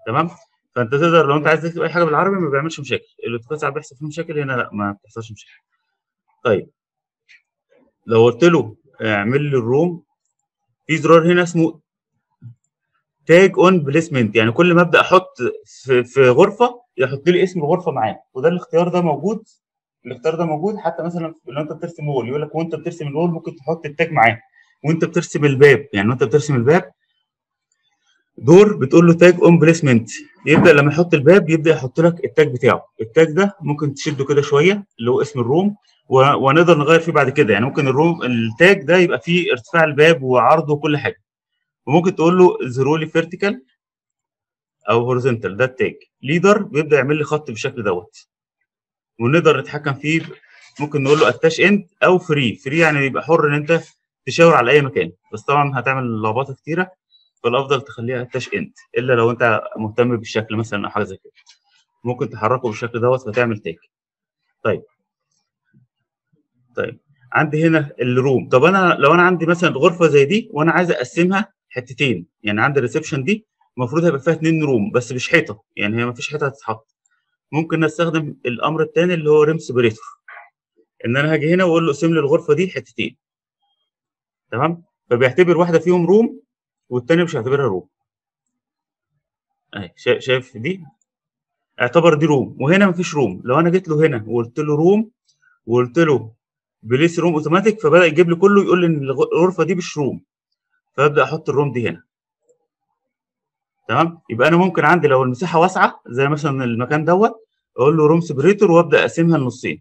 تمام فانت تقدر لو انت عايز تكتب اي حاجه بالعربي ما بيعملش مشاكل الاوتوكاد ساعات بيحصل فيه مشاكل هنا لا ما بتحصلش مشاكل طيب لو قلت له اعمل لي الروم في زرار هنا اسمه تاج اون بليسمنت يعني كل ما ابدا احط في, في غرفه يحط لي اسم الغرفه معاه وده الاختيار ده موجود الاختيار ده موجود حتى مثلا لو انت بترسم وول يقول لك وانت بترسم الوول ممكن تحط التاج معاه وانت بترسم الباب يعني وانت بترسم الباب دور بتقول له تاج اون بليسمنت يبدا لما يحط الباب يبدا يحط لك التاج بتاعه التاج ده ممكن تشده كده شويه اللي هو اسم الروم و... ونقدر نغير فيه بعد كده يعني ممكن الروم التاج ده يبقى فيه ارتفاع الباب وعرضه وكل حاجه وممكن تقول له زيرولي فيرتيكال او هوريزونتال ده التاج ليدر بيبدا يعمل لي خط بالشكل دوت ونقدر نتحكم فيه ممكن نقول له اتاش اند او فري فري يعني يبقى حر ان انت تشاور على اي مكان بس طبعا هتعمل لخبطه كتيره فالافضل تخليها اتاش اند الا لو انت مهتم بالشكل مثلا او حاجه زي كده ممكن تحركه بالشكل دوت فتعمل تاج طيب طيب عندي هنا الروم طب انا لو انا عندي مثلا غرفه زي دي وانا عايز اقسمها حتتين يعني عندي الريسبشن دي المفروض هيبقى فيها اتنين روم بس مش حيطه يعني هي ما فيش حيطه هتتحط ممكن استخدم الامر الثاني اللي هو ريم سيبريتور ان انا هاجي هنا واقول له اقسم لي الغرفه دي حتتين تمام فبيعتبر واحده فيهم روم والثانيه مش هيعتبرها روم اهي شايف دي اعتبر دي روم وهنا مفيش روم لو انا جيت له هنا وقلت له روم وقلت له بليس روم اوتوماتيك فبدا يجيب لي كله يقول لي ان الغرفه دي مش روم فابدا احط الروم دي هنا تمام يبقى انا ممكن عندي لو المساحه واسعه زي مثلا المكان دوت اقول له روم سيبريتور وابدا اقسمها لنصين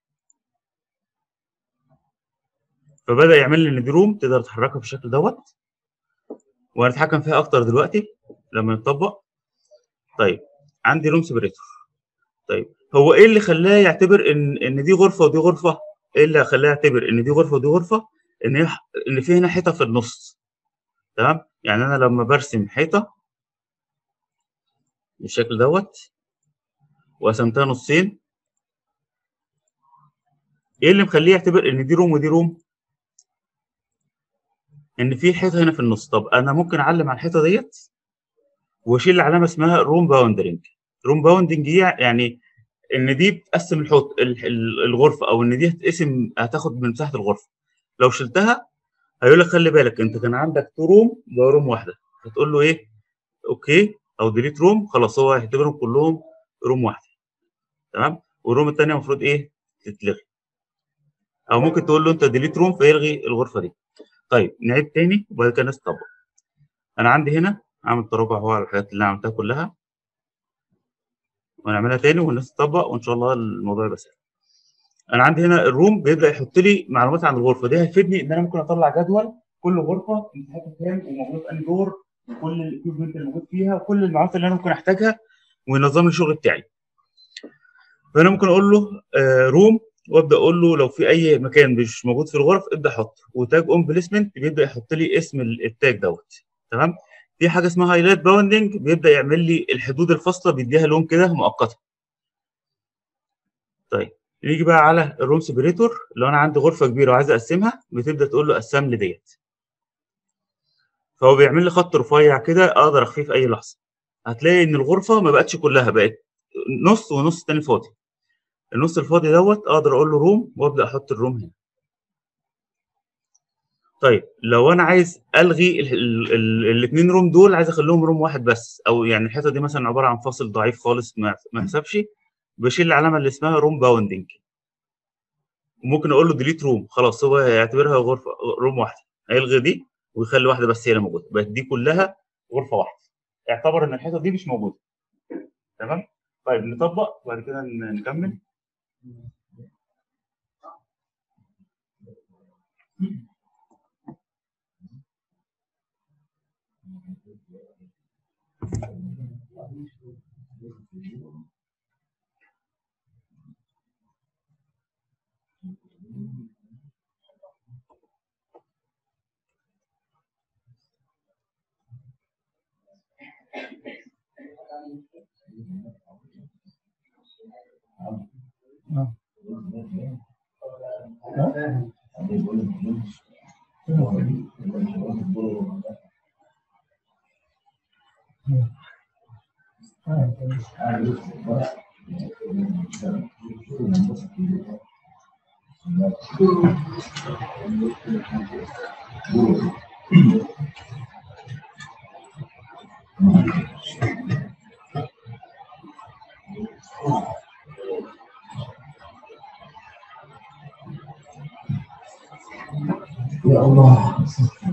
فبدا يعمل لي ان دي روم تقدر تحركها بالشكل دوت وهنتحكم فيها اكتر دلوقتي لما يتطبق طيب عندي روم سيبريتور طيب هو ايه اللي خلاه يعتبر ان ان دي غرفه ودي غرفه ايه اللي خلاه يعتبر ان دي غرفه ودي غرفه ان هي ان في هنا حيطه في النص تمام يعني انا لما برسم حيطه بالشكل دوت وقسمتها نصين ايه اللي مخليه يعتبر ان دي روم ودي روم ان في حيطه هنا في النص طب انا ممكن اعلم على الحيطه ديت واشيل علامه اسمها روم باوندرنج روم باوندنج دي يعني ان دي بتقسم الحوض الغرفه او ان دي هتقسم هتاخد من مساحه الغرفه لو شلتها هيقول لك خلي بالك انت كان عندك تو روم ده روم واحده هتقول له ايه اوكي او ديليت روم خلاص هو هيعتبرهم كلهم روم واحده تمام والروم الثانيه المفروض ايه تتلغي او ممكن تقول له انت ديليت روم فيلغي الغرفه دي طيب نعيد تاني وبعد كده نطبق انا عندي هنا اعمل تراجع هو على الحاجات اللي انا عملتها كلها ونعملها تاني والناس تطبق وان شاء الله الموضوع يبقى سهل انا عندي هنا الروم بيبدا يحط لي معلومات عن الغرفه دي هيفيدني ان انا ممكن اطلع جدول كل غرفه مساحتها كام وموجود في انهي دور وكل الاكيوبمنت اللي موجود فيها وكل المعلومات اللي انا ممكن احتاجها وينظم لي الشغل بتاعي فانا ممكن اقول له آه روم وابدا اقول له لو في اي مكان مش موجود في الغرف ابدا حطه وتاج اون بليسمنت بيبدا يحط لي اسم التاج دوت تمام في حاجه اسمها هايلايت باوندنج بيبدا يعمل لي الحدود الفاصله بيديها لون كده مؤقته طيب نيجي بقى على الروم سيبريتور لو انا عندي غرفه كبيره وعايز اقسمها بتبدا تقول له قسم لي ديت فهو بيعمل لي خط رفيع كده اقدر اخفيه في اي لحظه هتلاقي ان الغرفه ما بقتش كلها بقت نص ونص تاني فاضي النص الفاضي دوت اقدر اقول له روم وابدا احط الروم هنا طيب لو انا عايز الغي الاثنين روم دول عايز اخليهم روم واحد بس او يعني الحته دي مثلا عباره عن فاصل ضعيف خالص ما حسبش بشيل العلامه اللي اسمها روم باوندنج وممكن اقول له ديليت روم خلاص هو هيعتبرها غرفه روم واحده هيلغي دي ويخلي واحده بس هي اللي موجوده بقت دي كلها غرفه واحده اعتبر ان الحته دي مش موجوده تمام طيب نطبق وبعد كده نكمل يا الله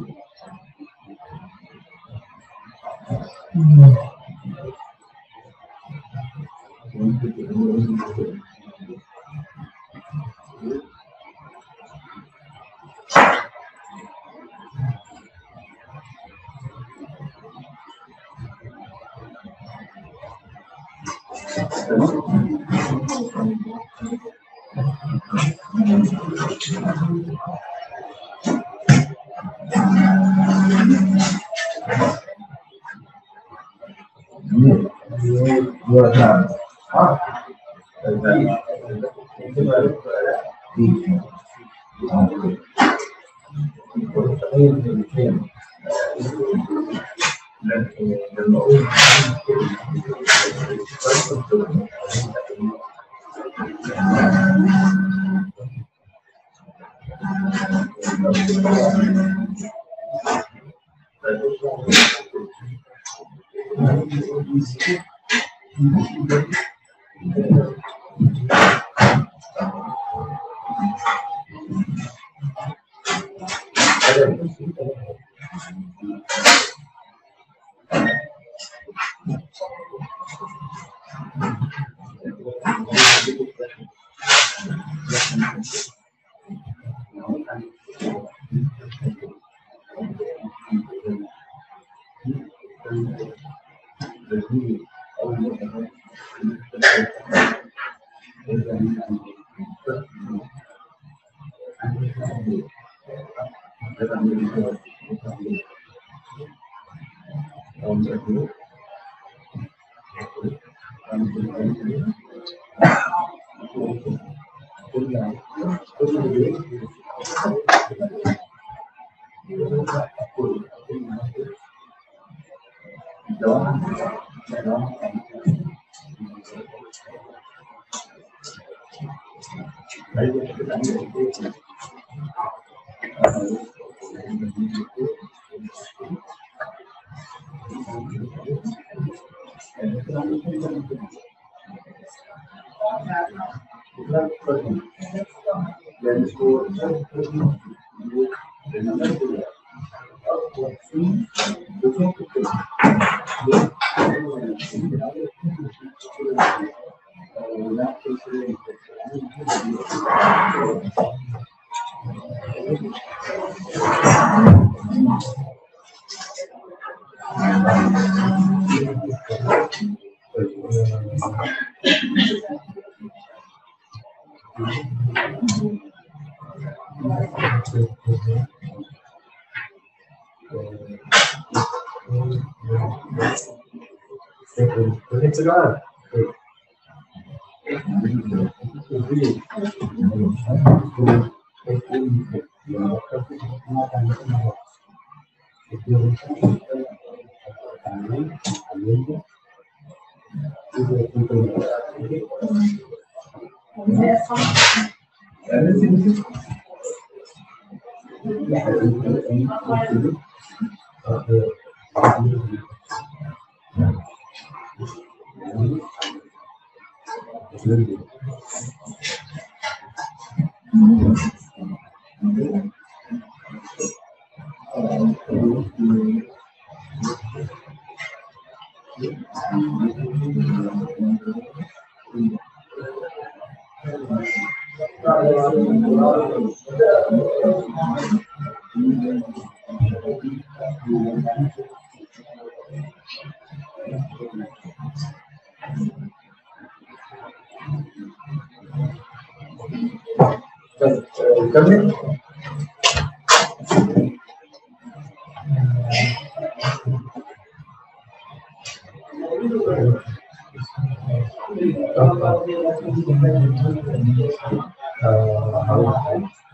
كمل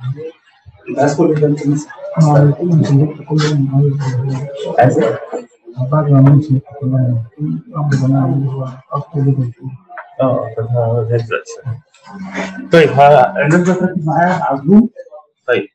الناس كل ده عايز بعد ما عملت سلكت كلها الأمر ده أنا اللي هو أفضل جدا اه طب ه- ده دلوقتي. طيب ه- الناس بقى تركز معايا على الزوم طيب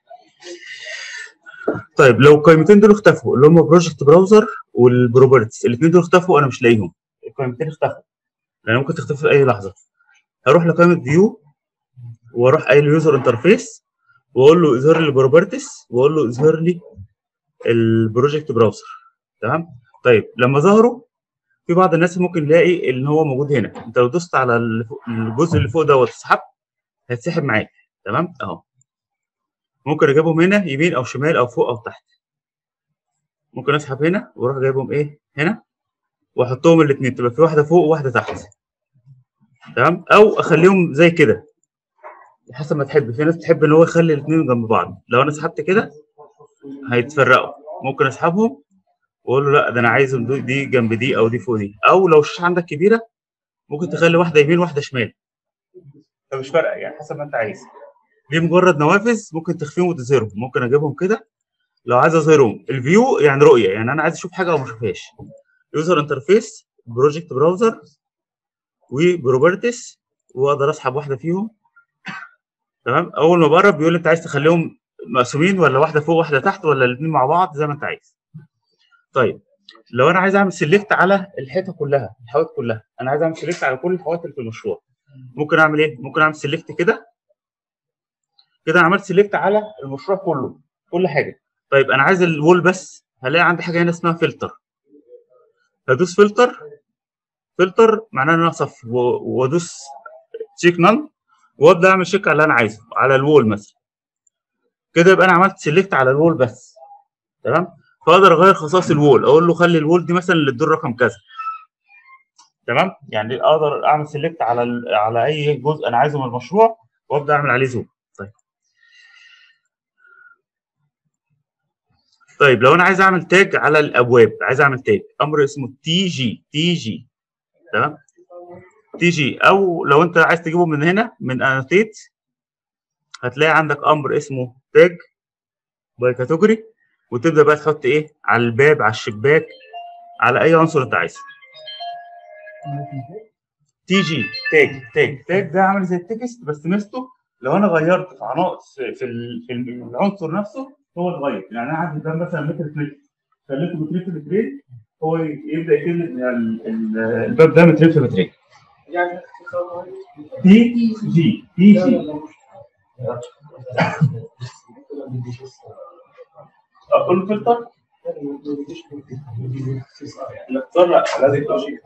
طيب لو القائمتين دول اختفوا اللي هم بروجكت براوزر والبروبرتيز الاثنين دول اختفوا انا مش لاقيهم القائمتين اختفوا لان ممكن تختفي في اي لحظه هروح لقائمه فيو واروح قايل يوزر انترفيس واقول له اظهر لي البروبرتيز واقول له اظهر لي البروجكت براوزر تمام طيب لما ظهروا في بعض الناس ممكن يلاقي ان هو موجود هنا انت لو دوست على اللي فوق- الجزء اللي فوق دوت سحبت هيتسحب معاك تمام اهو ممكن اجيبهم هنا يمين او شمال او فوق او تحت ممكن اسحب هنا واروح جايبهم ايه هنا واحطهم الاثنين تبقى في واحده فوق وواحده تحت تمام او اخليهم زي كده حسب ما تحب في ناس تحب ان هو يخلي الاثنين جنب بعض لو انا سحبت كده هيتفرقوا ممكن اسحبهم واقول له لا ده انا عايزهم دي- دي جنب دي او دي فوق دي او لو الشاشه عندك كبيره ممكن تخلي واحده يمين واحده شمال فمش فارقه يعني حسب ما انت عايز دي مجرد نوافذ ممكن تخفيهم وتظهرهم ممكن اجيبهم كده لو عايز اظهرهم الفيو يعني رؤيه يعني انا عايز اشوف حاجه او ما اشوفهاش يوزر انترفيس بروجكت براوزر وبروبرتيز واقدر اسحب واحده فيهم تمام اول ما بقرب بيقول لي انت عايز تخليهم مقسومين ولا واحده فوق واحده تحت ولا الاثنين مع بعض زي ما انت عايز طيب لو انا عايز اعمل سيلكت على الحيطه كلها الحوائط كلها انا عايز اعمل سيلكت على كل الحوائط اللي في المشروع ممكن اعمل ايه ممكن اعمل سيلكت كده كده انا عملت سيلكت على المشروع كله كل حاجه طيب انا عايز الوول بس هلاقي عندي حاجه هنا اسمها فلتر هدوس فلتر فلتر معناه ان انا اصفي و- وادوس تشيك نان وابدا اعمل شيك على اللي انا عايزه على الوول مثلا كده يبقى انا عملت سيلكت على الوول بس تمام فاقدر اغير خصائص الوول اقول له خلي الوول دي مثلا اللي تدور رقم كذا تمام يعني اقدر اعمل سيلكت على ال- على اي جزء انا عايزه من المشروع وابدا اعمل عليه زوم طيب طيب لو انا عايز اعمل تاج على الابواب عايز اعمل تاج امر اسمه تي جي تي جي تمام تي جي او لو انت عايز تجيبه من هنا من انوتيت هتلاقي عندك امر اسمه تاج باي كاتيجوري وتبدا بقى تحط ايه على الباب على الشباك على اي عنصر انت عايزه تي جي تاج تاج تاج ده عامل زي التكست بس ميزته لو انا غيرت في عناصر في في ال- في العنصر نفسه هو اتغير يعني انا عندي ده مثلا متر في متر خليته متر في مترين هو يبدا يكتب لي إن ال- ال- الباب ده متر في مترين يعني تي جي تي جي اقول له فلتر الاختيار لا لازم يكون شيء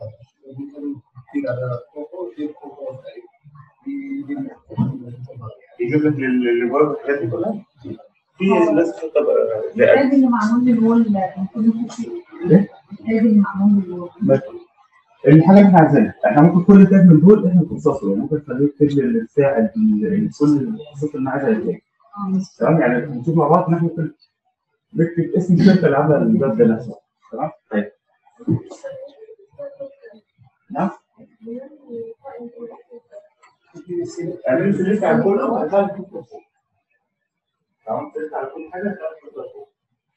يجيب لك اللي بره الحاجات دي كلها في ناس بتبقى التاج اللي معمول للوول المفروض إيه؟ التاج اللي معمول للوول الحاجه اللي احنا عايزينها احنا ممكن كل تاج من دول احنا نخصصه يعني ممكن تخليه تاج للساعه ال- كل الخصوصات اللي انا عايزها للتاج اه مش تمام يعني نشوف مع بعض ان احنا ممكن نكتب اسم الشركه اللي عامله الباب ده نفسه تمام طيب نعم اعمل سيلكت على كل هتلاقي في فوق. تمام سيلكت على كل حاجه هتلاقي في فوق.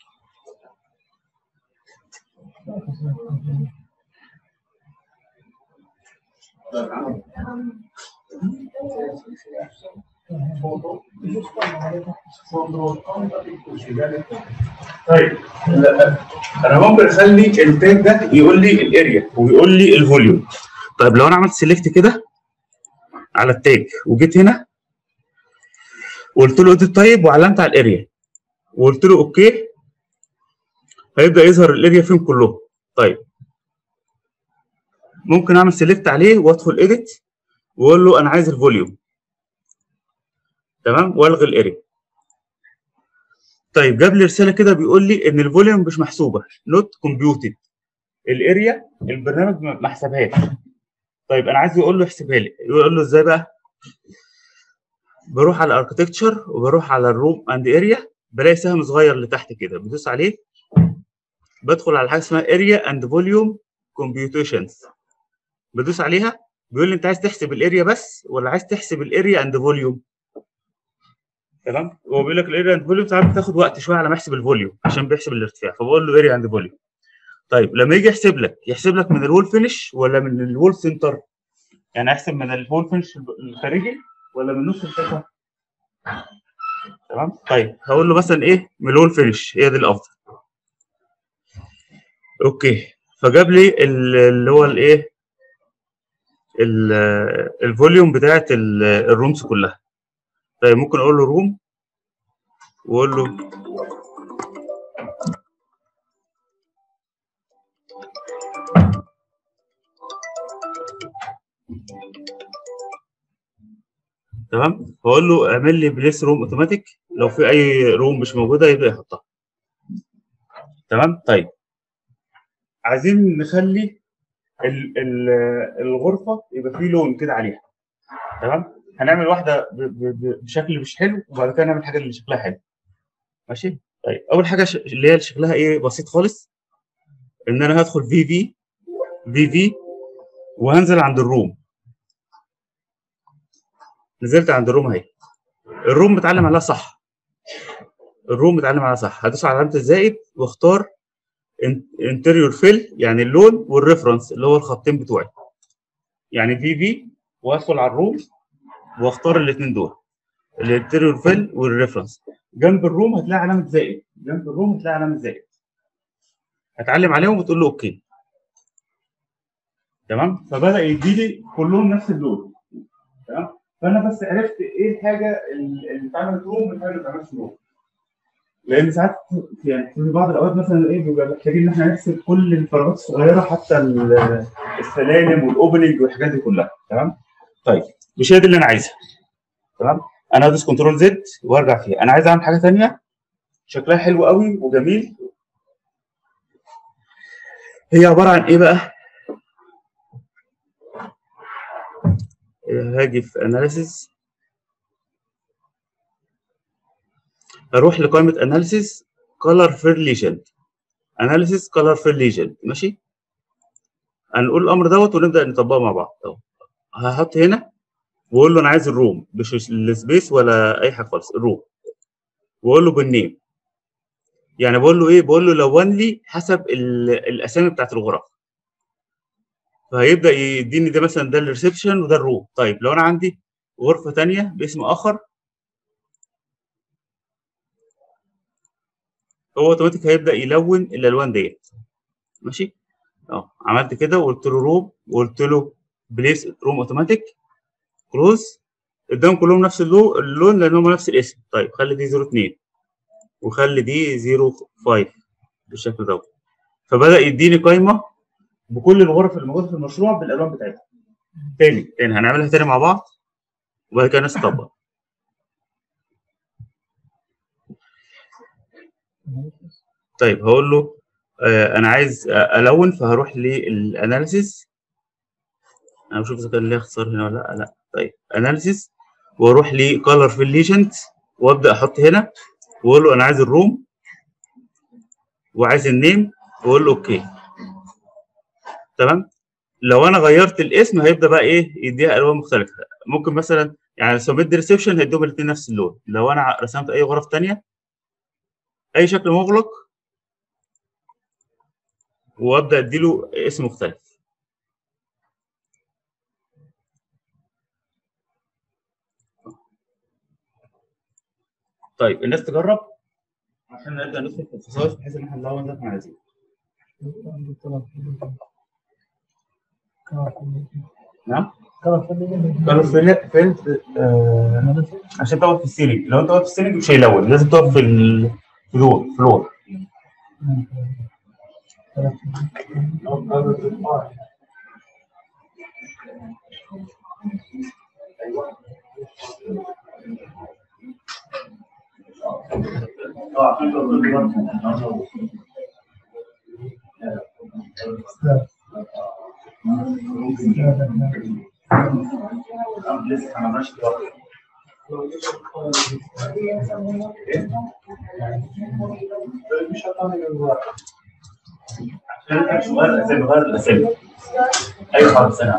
طيب لا، انا ممكن اخلي التاج ده يقول لي الاريا ويقول لي الفوليوم طيب لو انا عملت سيلكت كده على التاج وجيت هنا وقلت له اديت طيب وعلمت على الاريا وقلت له اوكي هيبدا يظهر الاريا فيهم كلهم طيب ممكن اعمل سيلكت عليه وادخل اديت واقول له انا عايز الفوليوم تمام والغي الاريا طيب جاب لي رساله كده بيقول لي ان الفوليوم مش محسوبه نوت كومبيوتد الاريا البرنامج ما ما حسبهاش طيب انا عايز يقول له يحسبها لي يقول له ازاي بقى بروح على اركتكتشر وبروح على الروم اند اريا بلاقي سهم صغير لتحت كده بدوس عليه بدخل على حاجه اسمها اريا اند فوليوم كومبيوتيشنز بدوس عليها بيقول لي انت عايز تحسب الاريا بس ولا عايز تحسب الاريا اند فوليوم تمام هو بيقول لك الاريا اند فوليوم ساعات بتاخد وقت شويه على ما يحسب الفوليوم عشان بيحسب الارتفاع فبقول له اريا اند فوليوم طيب لما يجي يحسب لك يحسب لك من الوول فينش ولا من الوول سنتر يعني احسب من الوول فينش الخارجي ولا من نص الشاشه تمام طيب هقول له مثلا ايه من الوول فينش هي دي الافضل اوكي فجاب لي ال- اللي هو الايه ال- الفوليوم بتاعت ال- الرومز كلها طيب ممكن اقول له روم واقول له تمام فاقول له اعمل لي بليس روم اوتوماتيك لو في اي روم مش موجوده يبدا يحطها تمام طيب عايزين نخلي ال ال الغرفه يبقى فيه لون كده عليها تمام هنعمل واحده ب- ب- ب- بشكل مش حلو وبعد كده نعمل حاجه اللي شكلها حلو ماشي طيب اول حاجه ش- اللي هي شكلها ايه بسيط خالص ان انا هدخل في في في في وهنزل عند الروم نزلت عند الروم اهي الروم متعلم عليها صح الروم متعلم عليها صح هدوس على علامه الزائد واختار انتريور فيل يعني اللون والريفرنس اللي هو الخطين بتوعي يعني في في وادخل على الروم واختار الاثنين دول الانتريور فيل والريفرنس جنب الروم هتلاقي علامه زائد جنب الروم هتلاقي علامه زائد هتعلم عليهم وتقول له اوكي تمام فبدا يديلي كلهم نفس اللون تمام فانا بس عرفت ايه الحاجه اللي اتعملت روم والحاجه اللي اتعملت روم لان ساعات يعني في بعض الاوقات مثلا ايه بيبقى محتاجين ان احنا نحسب كل الفراغات الصغيره حتى ال- السلالم والاوبننج والحاجات دي كلها تمام طيب مش هي دي اللي انا عايزها تمام انا هدوس كنترول زد وارجع فيها انا عايز اعمل حاجه ثانيه شكلها حلو قوي وجميل هي عباره عن ايه بقى هاجي في اناليسيس اروح لقائمه اناليسيس كولر فير ليجند اناليسيس كولر فير ليجند ماشي هنقول الامر دوت ونبدا نطبقه مع بعض اهو هحط هنا واقول له انا عايز الروم مش السبيس ولا اي حاجه خالص الروم واقول له بالنيم يعني بقول له ايه بقول له لون لي حسب ال- الاسامي بتاعت الغرف فهيبدا يديني ده مثلا ده الريسبشن وده الروم طيب لو انا عندي غرفه تانية باسم اخر هو اوتوماتيك هيبدا يلون الالوان ديت ماشي اه عملت كده وقلت له روم وقلت له بليس روم اوتوماتيك كلوز اداهم كلهم نفس اللو- اللون لان هم نفس الاسم طيب خلي دي 02 وخلي دي 05 بالشكل دوت فبدا يديني قائمه بكل الغرف اللي موجوده في المشروع بالالوان بتاعتها تاني تاني هنعملها تاني مع بعض وبعد كده نطبق طيب هقول له آه انا عايز آه، الون فهروح للاناليسيس انا بشوف اذا كان ليه اختصار هنا ولا لا لا طيب اناليسيس واروح لكالر في الليجند وابدا احط هنا واقول له انا عايز الروم وعايز النيم واقول له اوكي تمام لو انا غيرت الاسم هيبدا بقى ايه يديها الوان مختلفه ممكن مثلا يعني لو سميت ريسبشن هيدوهم الاثنين نفس اللون لو انا رسمت اي غرف تانية اي شكل مغلق وابدا اديله اسم مختلف طيب الناس تجرب عشان نبدا ندخل في الخصائص بحيث ان احنا نلون زي ما احنا عايزين نعم كانوا في فين آه عشان تقعد في السيلينج لو انت واقف في السيلينج مش هيلون لازم تقف في الفلور فلور عشان غير الاسامي غير الاسامي ايوه خلاص سنه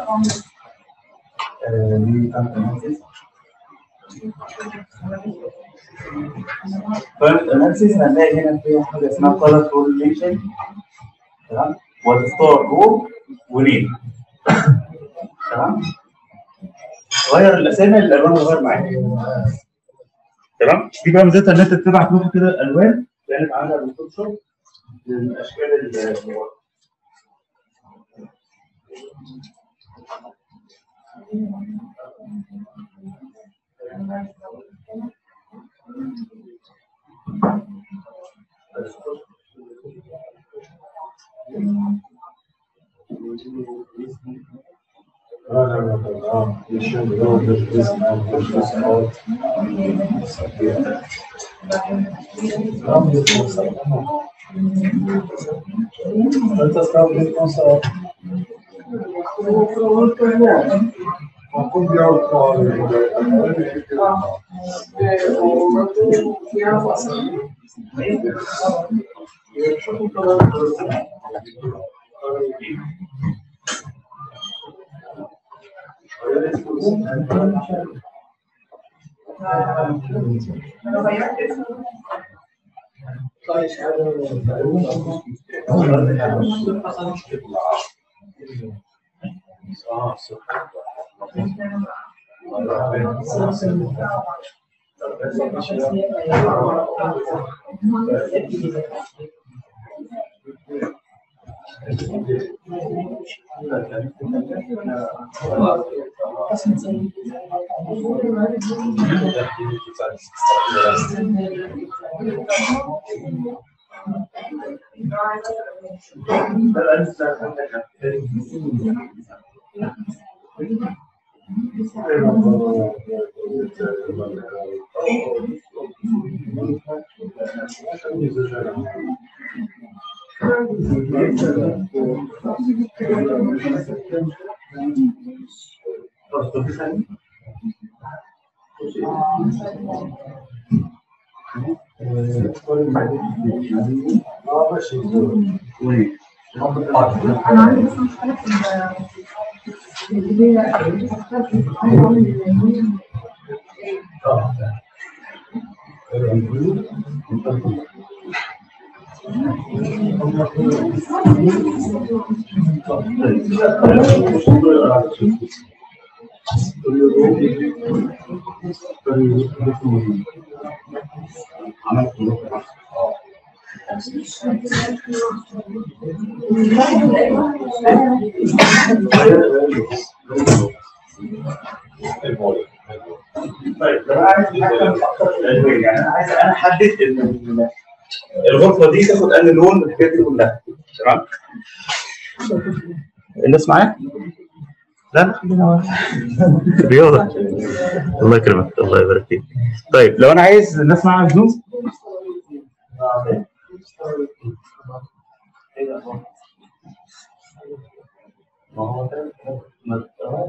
فالاناليسيس هنلاقي هنا في حاجه اسمها color correlation تمام وتختار روم ونيم تمام غير الاسامي الالوان هتغير معاك تمام دي بقى ميزتها ان انت تبعت لوحه كده الوان كانت عامله بالفوتوشوب للاشكال اللي ورا. انا عندي بس مشكله في ال- في اللي هي طيب لو انا عايز اتحكم اكتر في الالوان يعني انا عايز انا احدد ان ال- الغرفه دي تاخد انهي لون من الحاجات دي كلها تمام الناس معايا؟ لا لا خلينا رياضه الله يكرمك الله يبارك فيك طيب لو انا عايز الناس معايا زوم ما هو ده ما-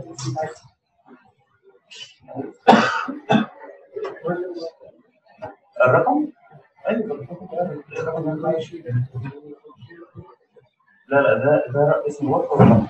الرقم ايوه الرقم ده ماشي. لا لا ده ده اسم غرفه ولا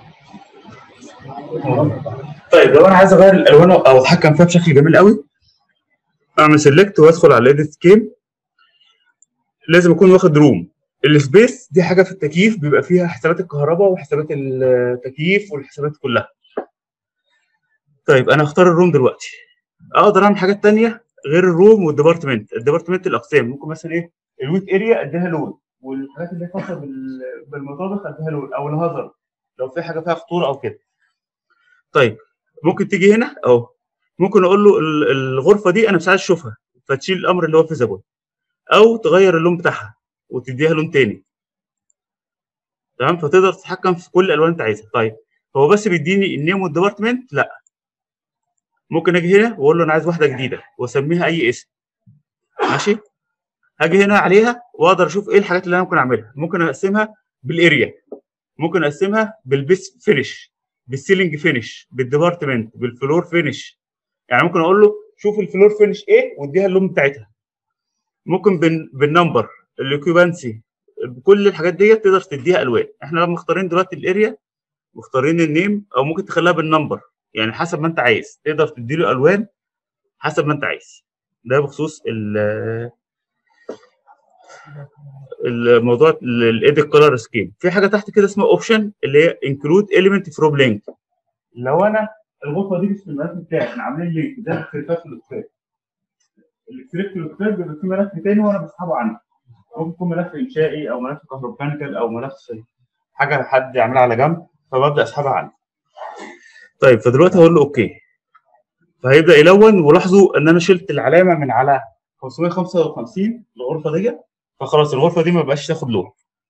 طيب لو انا عايز اغير الالوان او اتحكم فيها بشكل جميل قوي اعمل سيلكت وادخل على الايديت سكيم لازم اكون واخد روم السبيس دي حاجه في التكييف بيبقى فيها حسابات الكهرباء وحسابات التكييف والحسابات كلها طيب انا هختار الروم دلوقتي اقدر اعمل حاجات تانية غير الروم والديبارتمنت الديبارتمنت الاقسام ممكن مثلا ايه الويت اريا اديها لون والحاجات اللي خاصه بال- بالمطابخ اديها لون او الهازارد لو في حاجه فيها خطوره او كده طيب ممكن تيجي هنا اهو ممكن اقول له ال- الغرفه دي انا مش عايز اشوفها فتشيل الامر اللي هو فيزابل او تغير اللون بتاعها وتديها لون تاني تمام فتقدر تتحكم في كل الالوان اللي انت عايزها طيب هو بس بيديني النيم والديبارتمنت لا ممكن اجي هنا واقول له انا عايز واحده جديده واسميها اي اسم ماشي هاجي هنا عليها واقدر اشوف ايه الحاجات اللي انا ممكن اعملها ممكن اقسمها بالاريا ممكن اقسمها بالبيس فينش بالسيلينج فينش بالديبارتمنت بالفلور فينش يعني ممكن اقول له شوف الفلور فينش ايه واديها اللون بتاعتها ممكن بال- بالنمبر الاوكيبانسي بكل الحاجات ديت تقدر تديها الوان احنا لما مختارين دلوقتي الاريا مختارين النيم او ممكن تخليها بالنمبر يعني حسب ما انت عايز تقدر تديله الوان حسب ما انت عايز ده بخصوص ال الموضوع الايديت كولر سكيم في حاجه تحت كده اسمها اوبشن اللي هي انكلود اليمنت فروم لينك لو انا الغرفه دي مش في الملف بتاعي احنا عاملين لينك ده الاكسريكات في الاكسريك الاكسريك في الاكسريك بيبقى فيه ملف تاني وانا بسحبه عنه ممكن يكون ملف انشائي او ملف كهروميكانيكال او ملف حاجه حد يعملها على جنب فببدا اسحبها عنه طيب فدلوقتي هقول له اوكي فهيبدا يلون ولاحظوا ان انا شلت العلامه من على 555 الغرفه دي فخلاص الغرفه دي ما بقاش تاخد لون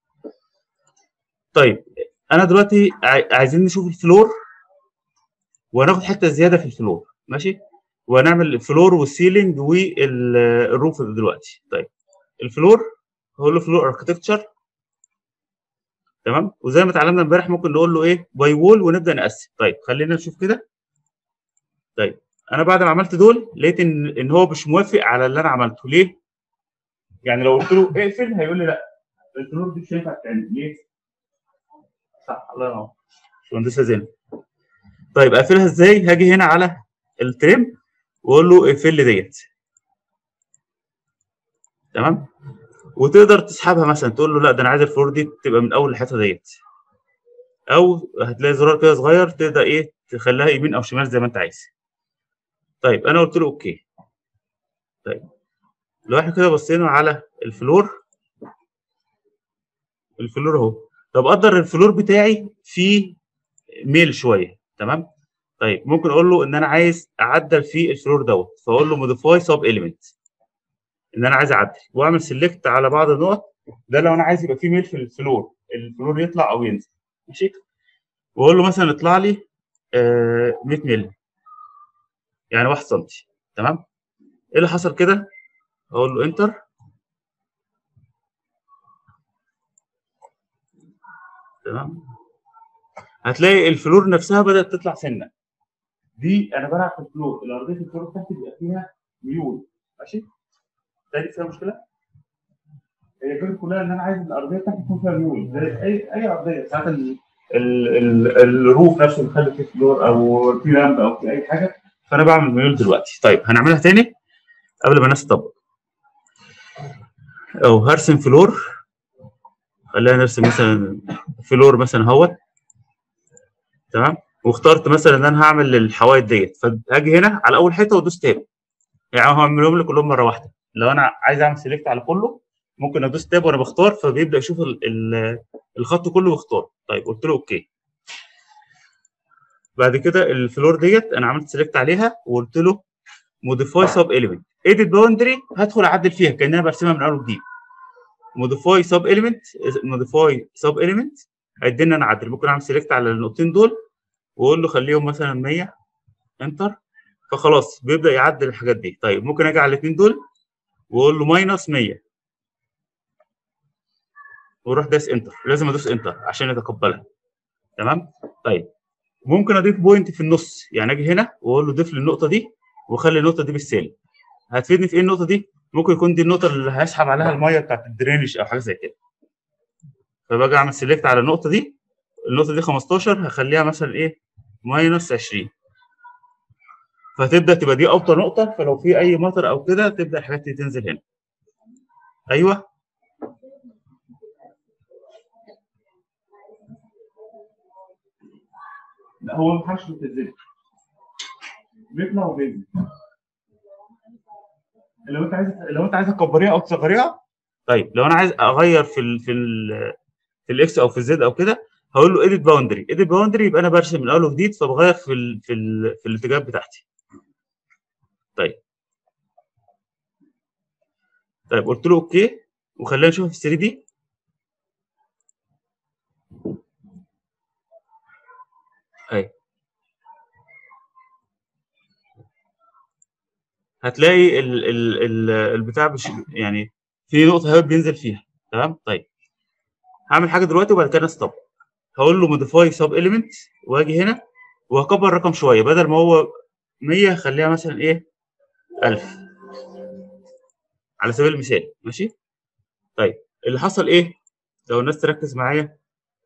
طيب انا دلوقتي عاي- عايزين نشوف الفلور وهناخد حته زياده في الفلور ماشي وهنعمل الفلور والسيلينج والروف دلوقتي طيب الفلور هقول له فلور اركتكتشر تمام وزي ما اتعلمنا امبارح ممكن نقول له ايه باي وول ونبدا نقسم طيب خلينا نشوف كده طيب انا بعد ما عملت دول لقيت ان ان هو مش موافق على اللي انا عملته ليه؟ يعني لو قلت له اقفل هيقول لي لا الفلور دي مش هينفع تتعمل ليه؟ صح الله ينور باشمهندسه زينب طيب اقفلها ازاي؟ هاجي هنا على التريم واقول له اقفل لي ديت تمام وتقدر تسحبها مثلا تقول له لا ده انا عايز الفلور دي تبقى من اول الحته ديت او هتلاقي زرار كده صغير تقدر ايه تخليها يمين او شمال زي ما انت عايز طيب انا قلت له اوكي طيب لو احنا كده بصينا على الفلور الفلور اهو طب اقدر الفلور بتاعي فيه ميل شويه تمام طيب ممكن اقول له ان انا عايز اعدل في الفلور دوت فاقول له موديفاي سب اليمنت ان انا عايز اعدل واعمل سيلكت على بعض النقط ده لو انا عايز يبقى فيه ميل في الفلور الفلور يطلع او ينزل ماشي واقول له مثلا اطلع لي آه 100 مللي يعني 1 سم تمام ايه اللي حصل كده اقول له انتر تمام هتلاقي الفلور نفسها بدات تطلع سنه دي انا بلعب في الفلور الارضيه الفلور بتاعتي بيبقى فيها ميول ماشي تاني فيها مشكله هي الفكره كلها ان انا عايز الارضيه بتاعتي يكون فيها ميول زي اي اي ارضيه ساعات ال- ال- ال- الروف نفسه بيخلي فيه فلور او في لامب او في اي حاجه فانا بعمل ميول دلوقتي طيب هنعملها تاني قبل ما الناس تطبق او هرسم فلور خلينا نرسم مثلا فلور مثلا اهوت تمام واخترت مثلا ان انا هعمل الحوايط ديت فهاجي هنا على اول حته وادوس تاب يعني هعملهم لي كلهم مره واحده لو انا عايز اعمل سيلكت على كله ممكن ادوس تاب وانا بختار فبيبدا يشوف ال- ال- الخط كله ويختار طيب قلت له اوكي بعد كده الفلور ديت انا عملت سيلكت عليها وقلت له موديفاي سب اليمنت ايديت باوندري هدخل اعدل فيها كان انا برسمها من اول وجديد موديفاي سب اليمنت موديفاي سب اليمنت هيدينا انا اعدل ممكن اعمل سيلكت على النقطتين دول واقول له خليهم مثلا 100 انتر فخلاص بيبدا يعدل الحاجات دي طيب ممكن اجي على الاثنين دول واقول له ماينس 100 واروح داس انتر لازم ادوس انتر عشان يتقبلها تمام طيب ممكن اضيف بوينت في النص يعني اجي هنا واقول له ضيف لي النقطه دي واخلي النقطه دي بالسالب هتفيدني في ايه النقطه دي ممكن يكون دي النقطه اللي هسحب عليها الميه بتاعت الدرينج او حاجه زي كده فباجي اعمل سيلكت على النقطه دي النقطه دي 15 هخليها مثلا ايه ماينس 20 فتبدا تبقى دي اوطى نقطه فلو في اي مطر او كده تبدا الحاجات دي تنزل هنا ايوه لا هو ما حدش بتنزل بيطلع وبينزل لو انت عايز لو انت عايز تكبريها او تصغريها طيب لو انا عايز اغير في ال في ال في الاكس او في الزد او كده هقول له ايديت باوندري ايديت باوندري يبقى انا برسم من اول وجديد فبغير في ال في ال في الاتجاهات بتاعتي طيب طيب قلت له اوكي وخلينا نشوف في 3 دي اهي هتلاقي ال ال ال البتاع بش يعني في نقطه هواء بينزل فيها تمام طيب هعمل حاجه دلوقتي وبعد كده ستوب هقول له موديفاي سب اليمنت واجي هنا وهكبر الرقم شويه بدل ما هو 100 خليها مثلا ايه 1000 على سبيل المثال ماشي طيب اللي حصل ايه لو الناس تركز معايا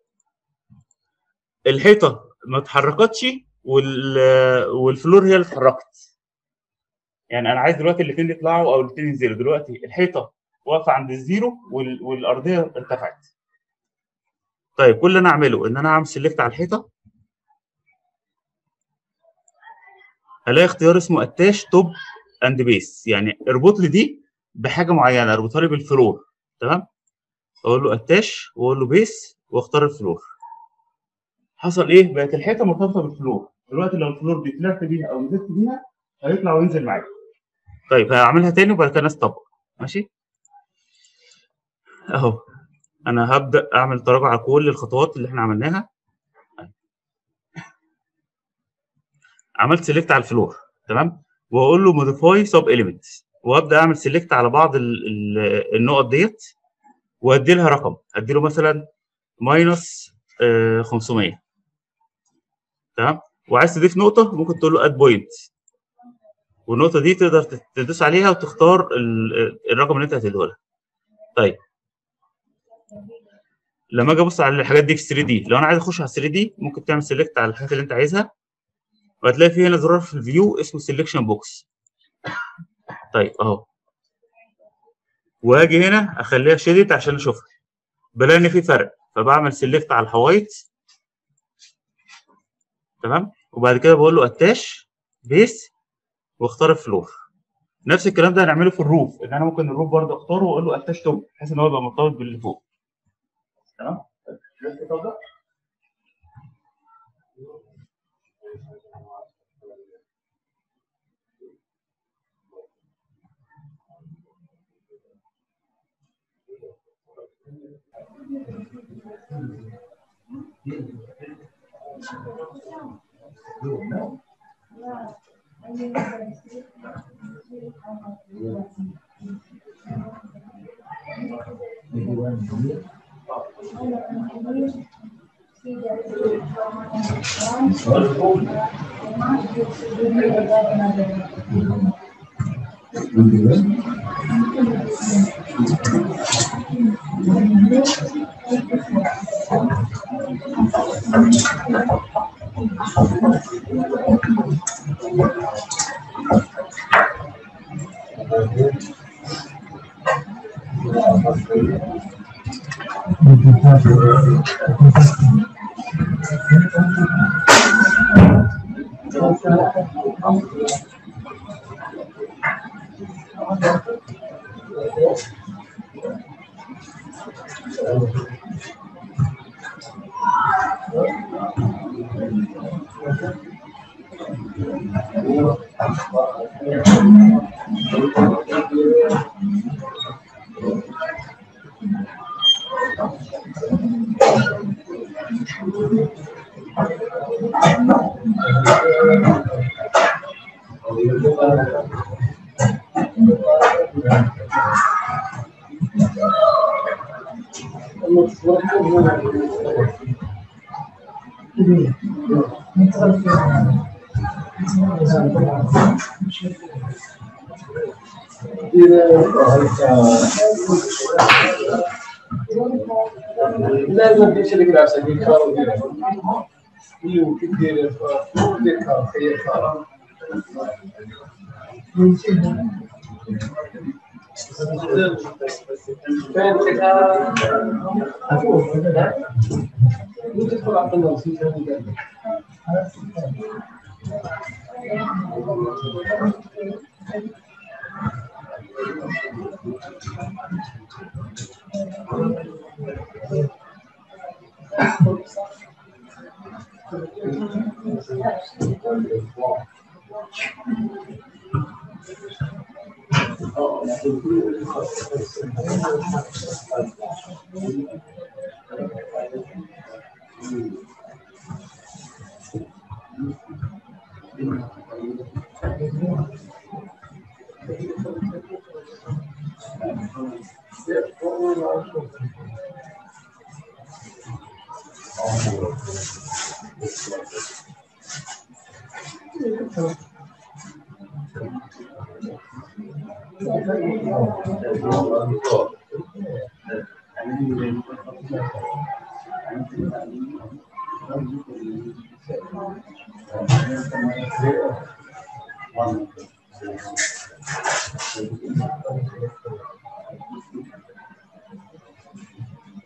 الحيطه ما اتحركتش وال والفلور هي اللي اتحركت يعني انا عايز دلوقتي الاثنين يطلعوا او الاثنين ينزلوا دلوقتي الحيطه واقفه عند الزيرو وال- والارضيه ارتفعت طيب كل اللي انا اعمله ان انا اعمل سيلكت على الحيطه هلاقي اختيار اسمه اتاش توب اند بيس يعني اربط لي دي بحاجه معينه اربطها لي بالفلور تمام اقول له اتاش واقول له بيس واختار الفلور حصل ايه بقت الحيطه مرتبطه بالفلور دلوقتي لو الفلور دي طلعت بيها او نزلت بيها هيطلع وينزل معاك طيب هعملها تاني وبعد كده نطبق ماشي اهو انا هبدا اعمل تراجع على كل الخطوات اللي احنا عملناها عملت سيلكت على الفلور تمام واقول له موديفاي سب اليمنت وابدا اعمل سيلكت على بعض ال ال النقط ديت وادي لها رقم ادي له مثلا ماينس 500 تمام وعايز تضيف نقطه ممكن تقول له اد بوينت والنقطه دي تقدر تدوس عليها وتختار ال- الرقم اللي انت هتديه لها طيب لما اجي ابص على الحاجات دي في 3 دي لو انا عايز اخش على 3 دي ممكن تعمل سيلكت على الحاجات اللي انت عايزها وهتلاقي في هنا زرار في الفيو اسمه سيلكشن بوكس طيب اهو واجي هنا اخليها شيدت عشان اشوفها بلاقي ان في فرق فبعمل سيلكت على الحوايط تمام وبعد كده بقول له اتاش بيس واختار الفلور نفس الكلام ده هنعمله في الروف ان انا ممكن الروف برضه اختاره واقول له اتاش توب بحيث ان هو يبقى مرتبط باللي فوق تمام شفت الخطاب ده؟ لازم في شركة نفسها دي كارو دي يو كتير دي كارو هي كارو فين كده ممكن تدخل على النص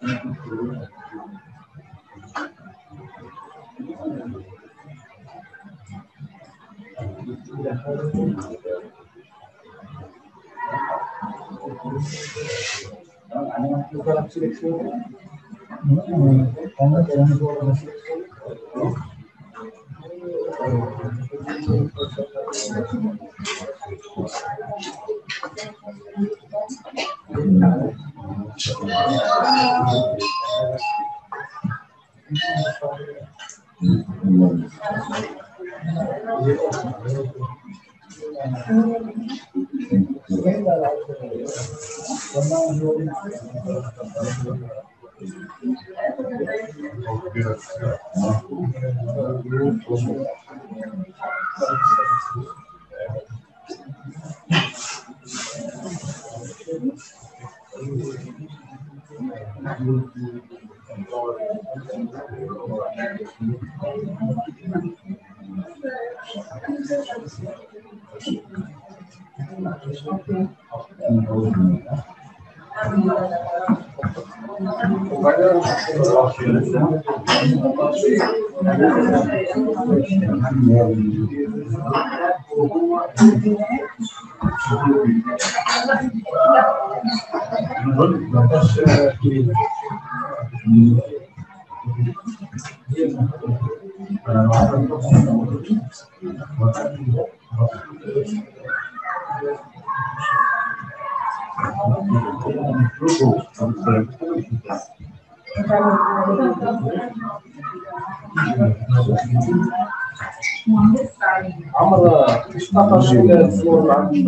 عمر مش 19 صور ما عنديش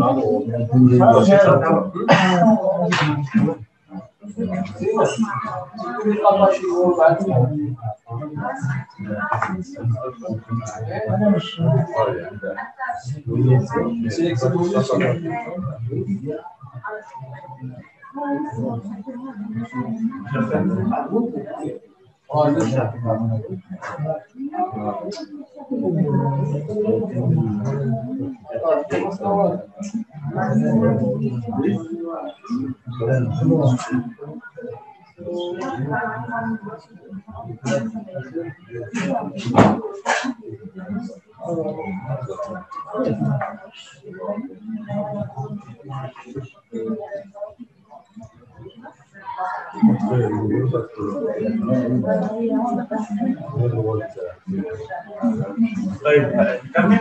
طيب كمل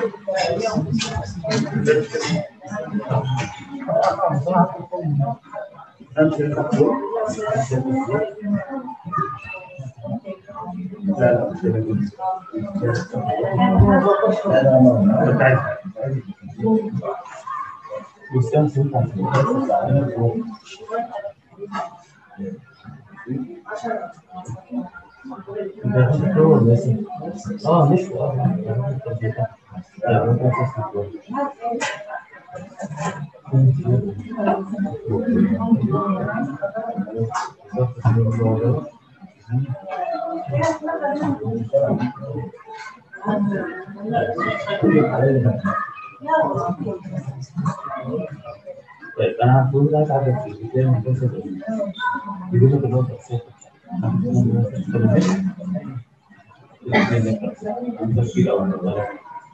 اه مش طيب انا هقول لك على الفيديو من بس يقول لك الوضع التفكير او النظر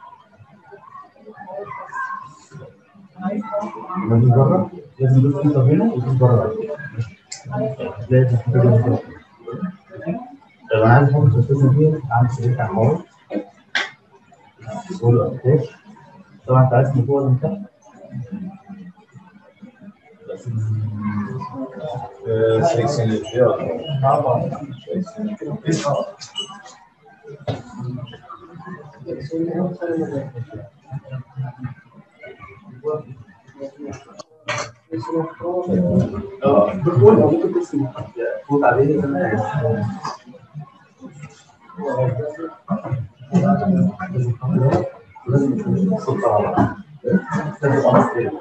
لازم بره لازم يدوس انت هنا ويدوس بره لازم تدوس بره طب انا عايز احط الاساسه دي عامل سريع على الحوار قول اتاش طبعا انت عايز من فوق ولا من تحت بس اه بتقول او ممكن تسمع فوت عليه زي ما انت عايز لازم يكون الصوت على بعض لازم يبقى نص كده.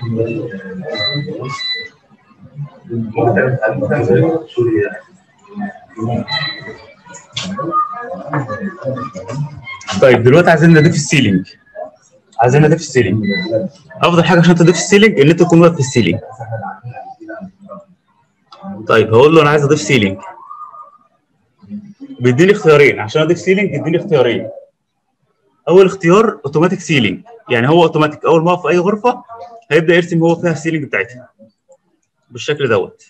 ممكن تعمل تعمل زي سوريا طيب دلوقتي عايزين نضيف السيلينج عايزين نضيف السيلينج افضل حاجه عشان تضيف السيلينج ان انت تكون واقف في السيلينج طيب هقول له انا عايز اضيف سيلينج بيديني اختيارين عشان اضيف سيلينج يديني اختيارين اول اختيار اوتوماتيك سيلينج يعني هو اوتوماتيك اول ما اقف في اي غرفه هيبدا يرسم هو فيها السيلينج بتاعتها بالشكل دوت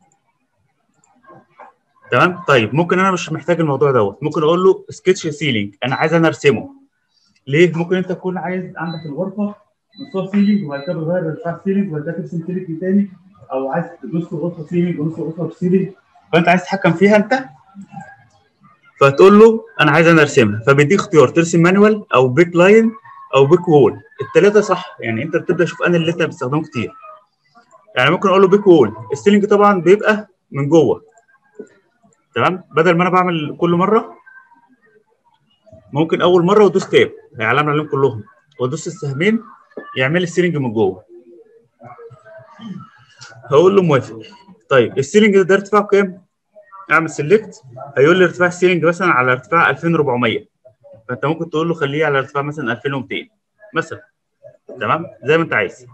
تمام طيب ممكن انا مش محتاج الموضوع دوت ممكن اقول له سكتش سيلينج انا عايز انا ارسمه ليه ممكن انت تكون عايز عندك الغرفه مستوى سيلينج وبعد كده بتغير ارتفاع السيلينج وبعد كده ترسم سيلينج تاني او عايز نص غرفه سيلينج ونص غرفه سيلينج فانت عايز تتحكم فيها انت فتقول له انا عايز انا ارسمها فبيديك اختيار ترسم مانوال او بيك لاين او بيك وول الثلاثه صح يعني انت بتبدا تشوف انا اللي انت بتستخدمه كتير يعني ممكن اقول له بيك وول السيلينج طبعا بيبقى من جوه تمام بدل ما انا بعمل كل مره ممكن اول مره وادوس تاب هيعلم عليهم كلهم وادوس السهمين يعمل لي السيلينج من جوه هقول له موافق طيب السيلينج ده ارتفاعه كام؟ اعمل سيلكت هيقول لي ارتفاع السيلينج مثلا على ارتفاع 2400 فانت ممكن تقول له خليه على ارتفاع مثلا 2200 مثلا تمام زي ما انت عايز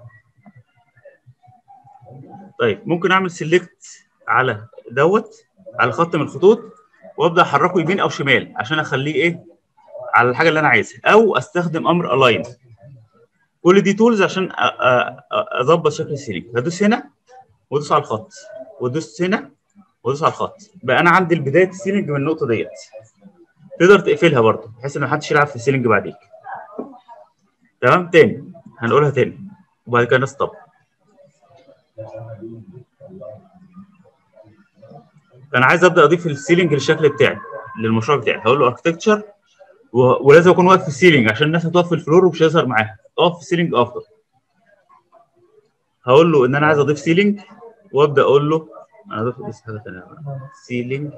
طيب ممكن اعمل سيلكت على دوت على خط من الخطوط وابدا احركه يمين او شمال عشان اخليه ايه على الحاجه اللي انا عايزها او استخدم امر الاين كل دي تولز عشان أ- أ- أ- اظبط شكل السيلينج هدوس هنا وادوس على الخط وادوس هنا وادوس على الخط بقى انا عندي بدايه السيلينج من النقطه ديت تقدر تقفلها برضه بحيث ان محدش يلعب في السيلينج بعديك تمام تاني هنقولها تاني وبعد كده نستوب انا عايز ابدا اضيف السيلينج للشكل بتاعي للمشروع بتاعي هقول له اركتكتشر ولازم اكون واقف في السيلينج عشان الناس هتقف في الفلور ومش هيظهر معاها اقف في السيلينج افضل هقول له ان انا عايز اضيف سيلينج وابدا اقول له انا اضيف بس حاجه ثانيه سيلينج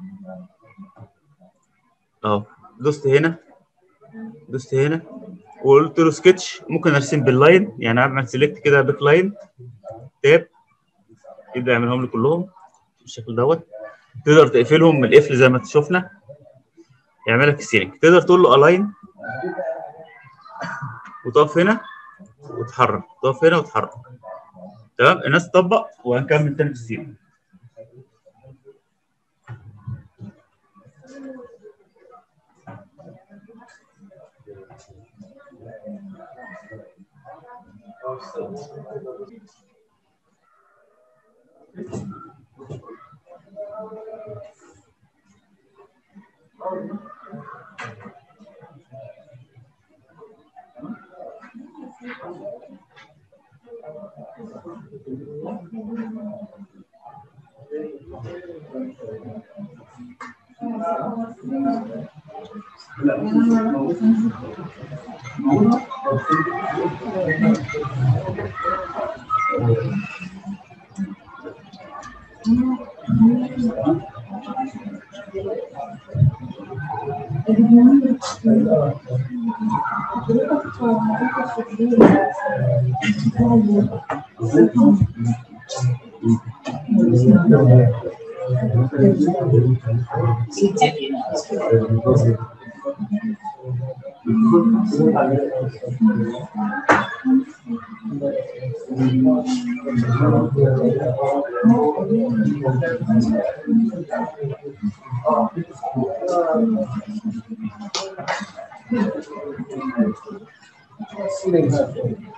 اهو دوست هنا دوست هنا وقلت له سكتش ممكن ارسم باللاين يعني اعمل سيلكت كده باك لاين تاب يبدا يعملهم لي كلهم بالشكل دوت تقدر تقفلهم من القفل زي ما شفنا يعمل لك السيلينج تقدر تقول له الاين وتقف هنا وتحرك تقف هنا وتحرك تمام الناس تطبق وهنكمل تاني في السيلينج السيلينج هذا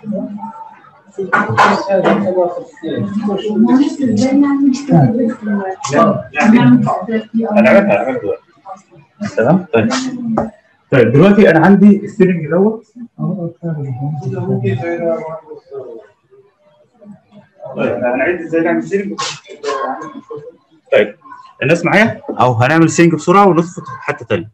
هذا هذا في السيلينج معلش ازاي نعمل كده بس نعمل هنعملها هنعملها دلوقتي تمام طيب طيب دلوقتي انا عندي السيلينج دوت طيب هنعد ازاي نعمل سيلينج طيب الناس معايا او هنعمل سيلينج بسرعه وندخل حته ثانيه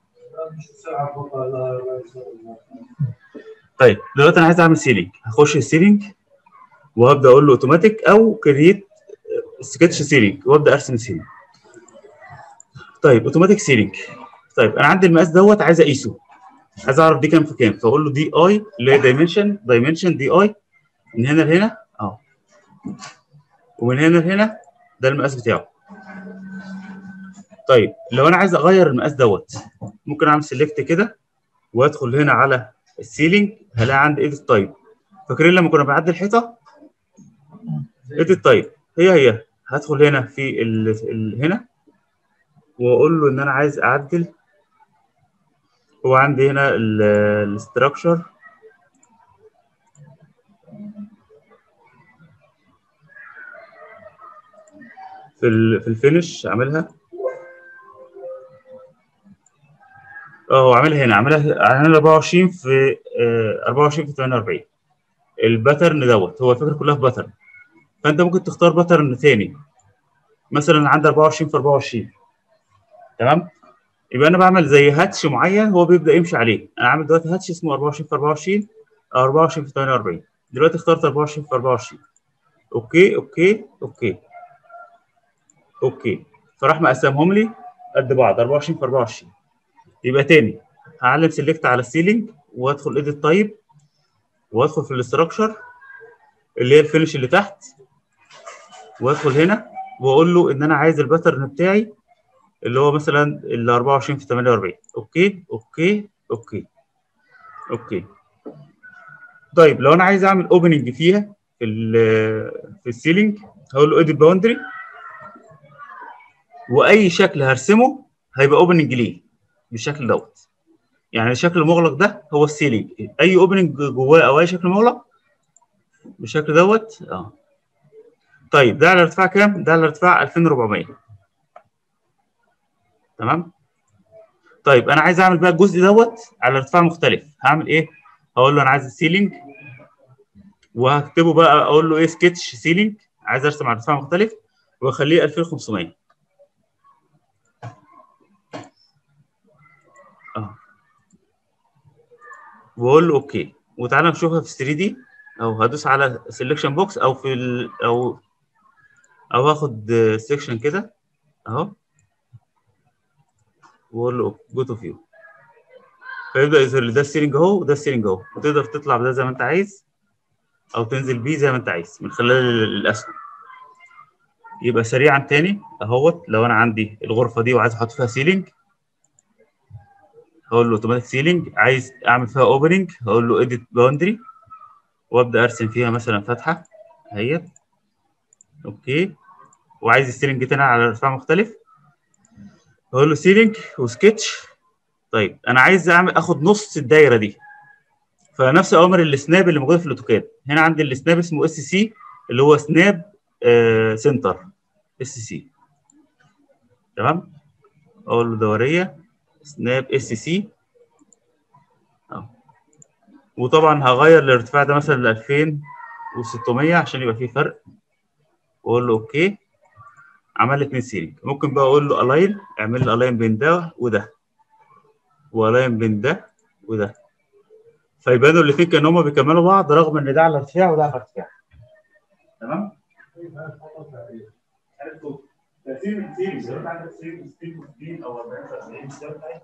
طيب دلوقتي انا عايز اعمل سيلينج هخش السيلينج وهبدا اقول له اوتوماتيك او كرييت سكتش سيلينج وابدا ارسم السيلينج طيب اوتوماتيك سيلينج طيب انا عندي المقاس دوت عايز اقيسه عايز اعرف دي كام في كام فاقول له دي اي اللي هي دايمنشن دايمنشن دي اي من هنا لهنا اهو ومن هنا لهنا ده المقاس بتاعه طيب لو انا عايز اغير المقاس دوت ممكن اعمل سيلكت كده وادخل هنا على السيلينج هلاقي عندي ايديت تايب فاكرين لما كنا بنعدل الحيطه ايديت تايب هي هي هدخل هنا في ال... ال... هنا واقول له ان انا عايز اعدل هو عندي هنا الاستراكشر في ال... في الفينش عاملها اه هو عاملها هنا عاملها عاملها 24 في آه 24 في 48 الباترن دوت هو الفكره كلها في باترن فانت ممكن تختار باترن ثاني مثلا عندي 24 في 24 تمام يبقى انا بعمل زي هاتش معين هو بيبدا يمشي عليه انا عامل دلوقتي هاتش اسمه 24 في 24 او 24 في 48 دلوقتي اخترت 24 في 24 اوكي اوكي اوكي اوكي فراح مقسمهم لي قد بعض 24 في 24 يبقى تاني هعلم سيلكت على السيلينج وادخل ايديت تايب وادخل في الاستراكشر اللي هي الفينش اللي تحت وادخل هنا واقول له ان انا عايز الباترن بتاعي اللي هو مثلا ال 24 في 48 اوكي اوكي اوكي اوكي طيب لو انا عايز اعمل اوبننج فيها في ال في السيلينج هقول له اديت باوندري واي شكل هرسمه هيبقى اوبننج ليه بالشكل دوت يعني الشكل المغلق ده هو السيلينج اي اوبننج جواه او اي شكل مغلق بالشكل دوت اه طيب ده على ارتفاع كام؟ ده على ارتفاع 2400 تمام؟ طيب انا عايز اعمل بقى الجزء دوت على ارتفاع مختلف هعمل ايه؟ هقول له انا عايز السيلينج وهكتبه بقى اقول له ايه سكتش سيلينج عايز ارسم على ارتفاع مختلف واخليه 2500 اه واقول له اوكي وتعالى نشوفها في 3 دي او هدوس على سيلكشن بوكس او في ال او او هاخد سيكشن كده اهو واقول له جو تو فيو فيبدا يظهر لي ده السيلينج اهو وده السيلينج اهو وتقدر تطلع بده زي ما انت عايز او تنزل بيه زي ما انت عايز من خلال الاسهم يبقى سريعا تاني اهوت لو انا عندي الغرفه دي وعايز احط فيها سيلينج هقول له اوتوماتيك سيلينج عايز اعمل فيها اوبننج هقول له اديت باوندري وابدا ارسم فيها مثلا فتحه اهيت اوكي وعايز السيلينج تاني على ارتفاع مختلف هقول له سيلينج وسكتش طيب انا عايز اعمل اخد نص الدايره دي فنفس اوامر السناب اللي موجوده في الاوتوكاد هنا عندي السناب اسمه اس سي اللي هو سناب آه سنتر اس سي تمام اقول له دوريه سناب اس سي وطبعا هغير الارتفاع ده مثلا ل 2600 عشان يبقى فيه فرق واقول له اوكي عمل لي اتنين سيلينج ممكن بقى اقول له الاين اعمل لي الاين بين ده وده والاين بين ده وده فيبانوا الاثنين كانوا هما بيكملوا بعض رغم ان ده على ارتفاع وده على ارتفاع تمام ترتيب السيريز لو انت عندك سيريز 60 او 40 70 ده بتاعي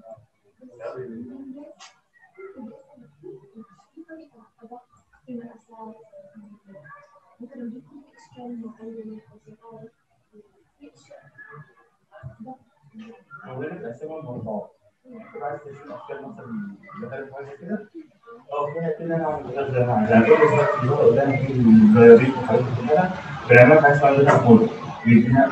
حاولنا نقسمها لمربعات عايز تشوف اشكال مثلا مختلف حاجه كده اه فيها كده انا اعمل غير زي ما عايز يعني كل دلوقتي اللي هو قدامي فيه الزيارين وحاجات كلها بنعملها حاجه اسمها ليتر موديل بيدينا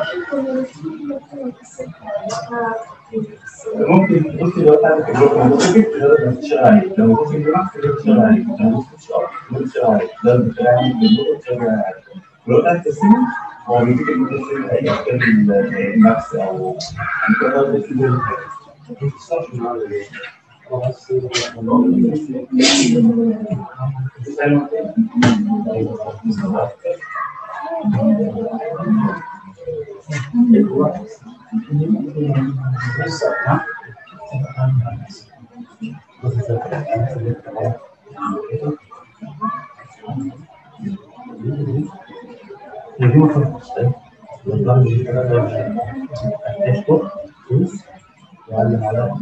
ممكن بص لو انت عندك الجوكر ممكن تقدر تشتغل عليه لو ممكن جراف تقدر تشتغل عليه لو ممكن تشتغل تقدر تشتغل عليه ده بتشتغل عليه بالجوكر تشتغل عليه ولو انت عايز تسيب هو بيديك ان انت تسيب اي اشكال الماكس او انت تقدر تسيب وعلم على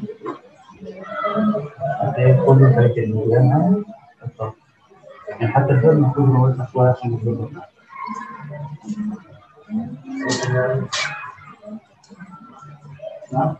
هتلاقي كل الحاجات اللي جواها يعني حتى الفيلم المفروض ان هو يطلع شويه عشان يظبط نعم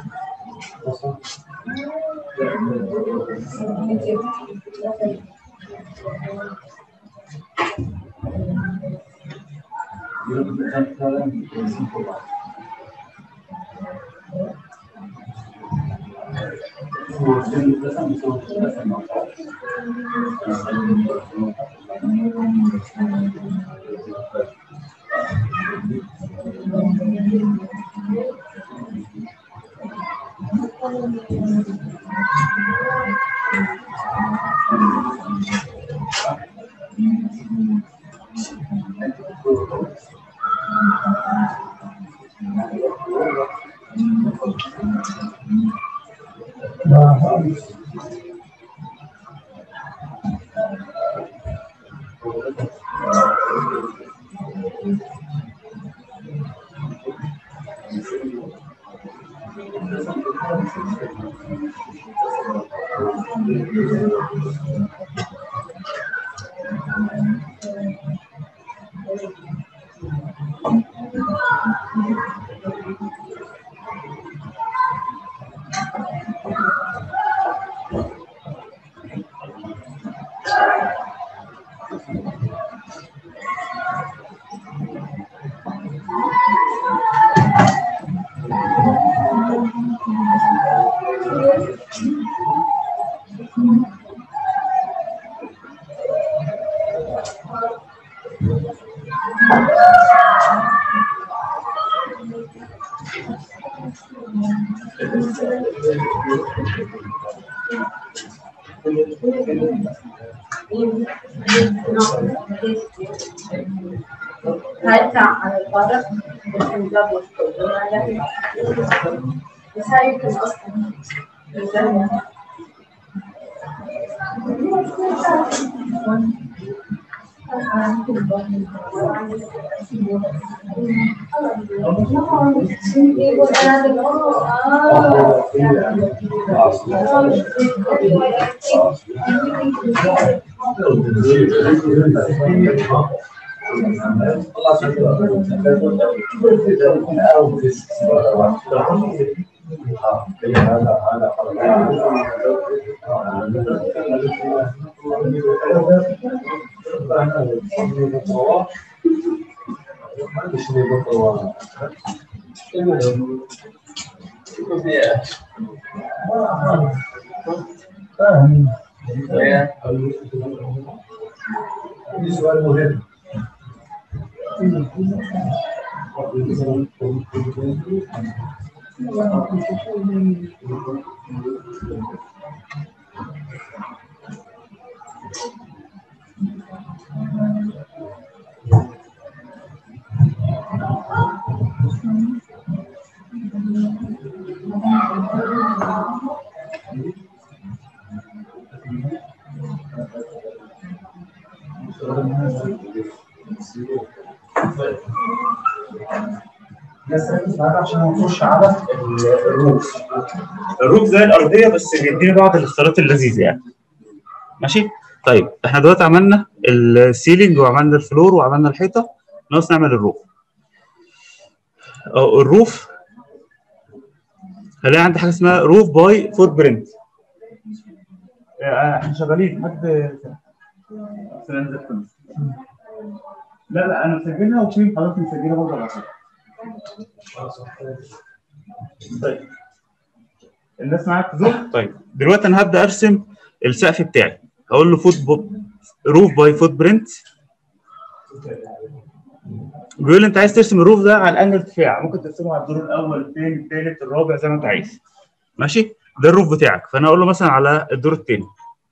هرجع على البرد بالحجاب والطول بس هاي يمكن اصلا دي سؤال مهم بس ركز معانا عشان هنخش على ال- الروف الروف زي الارضيه بس بيديني بعض الاختيارات اللذيذه يعني ماشي طيب احنا دلوقتي عملنا السيلينج وعملنا الفلور وعملنا الحيطه ناقص نعمل الروف اه الروف هلاقي عندي حاجه اسمها روف باي فوت برنت احنا شغالين حد لا لا انا مسجلها وفي حضرتك مسجلها برضه على فكره طيب الناس معاك زوم طيب دلوقتي انا هبدا ارسم السقف بتاعي هقول له فوت بو... روف باي فوت برنت بيقول لي انت عايز ترسم الروف ده على الانجل ارتفاع ممكن ترسمه على الدور الاول الثاني الثالث الرابع زي ما انت عايز ماشي ده الروف بتاعك فانا اقول له مثلا على الدور الثاني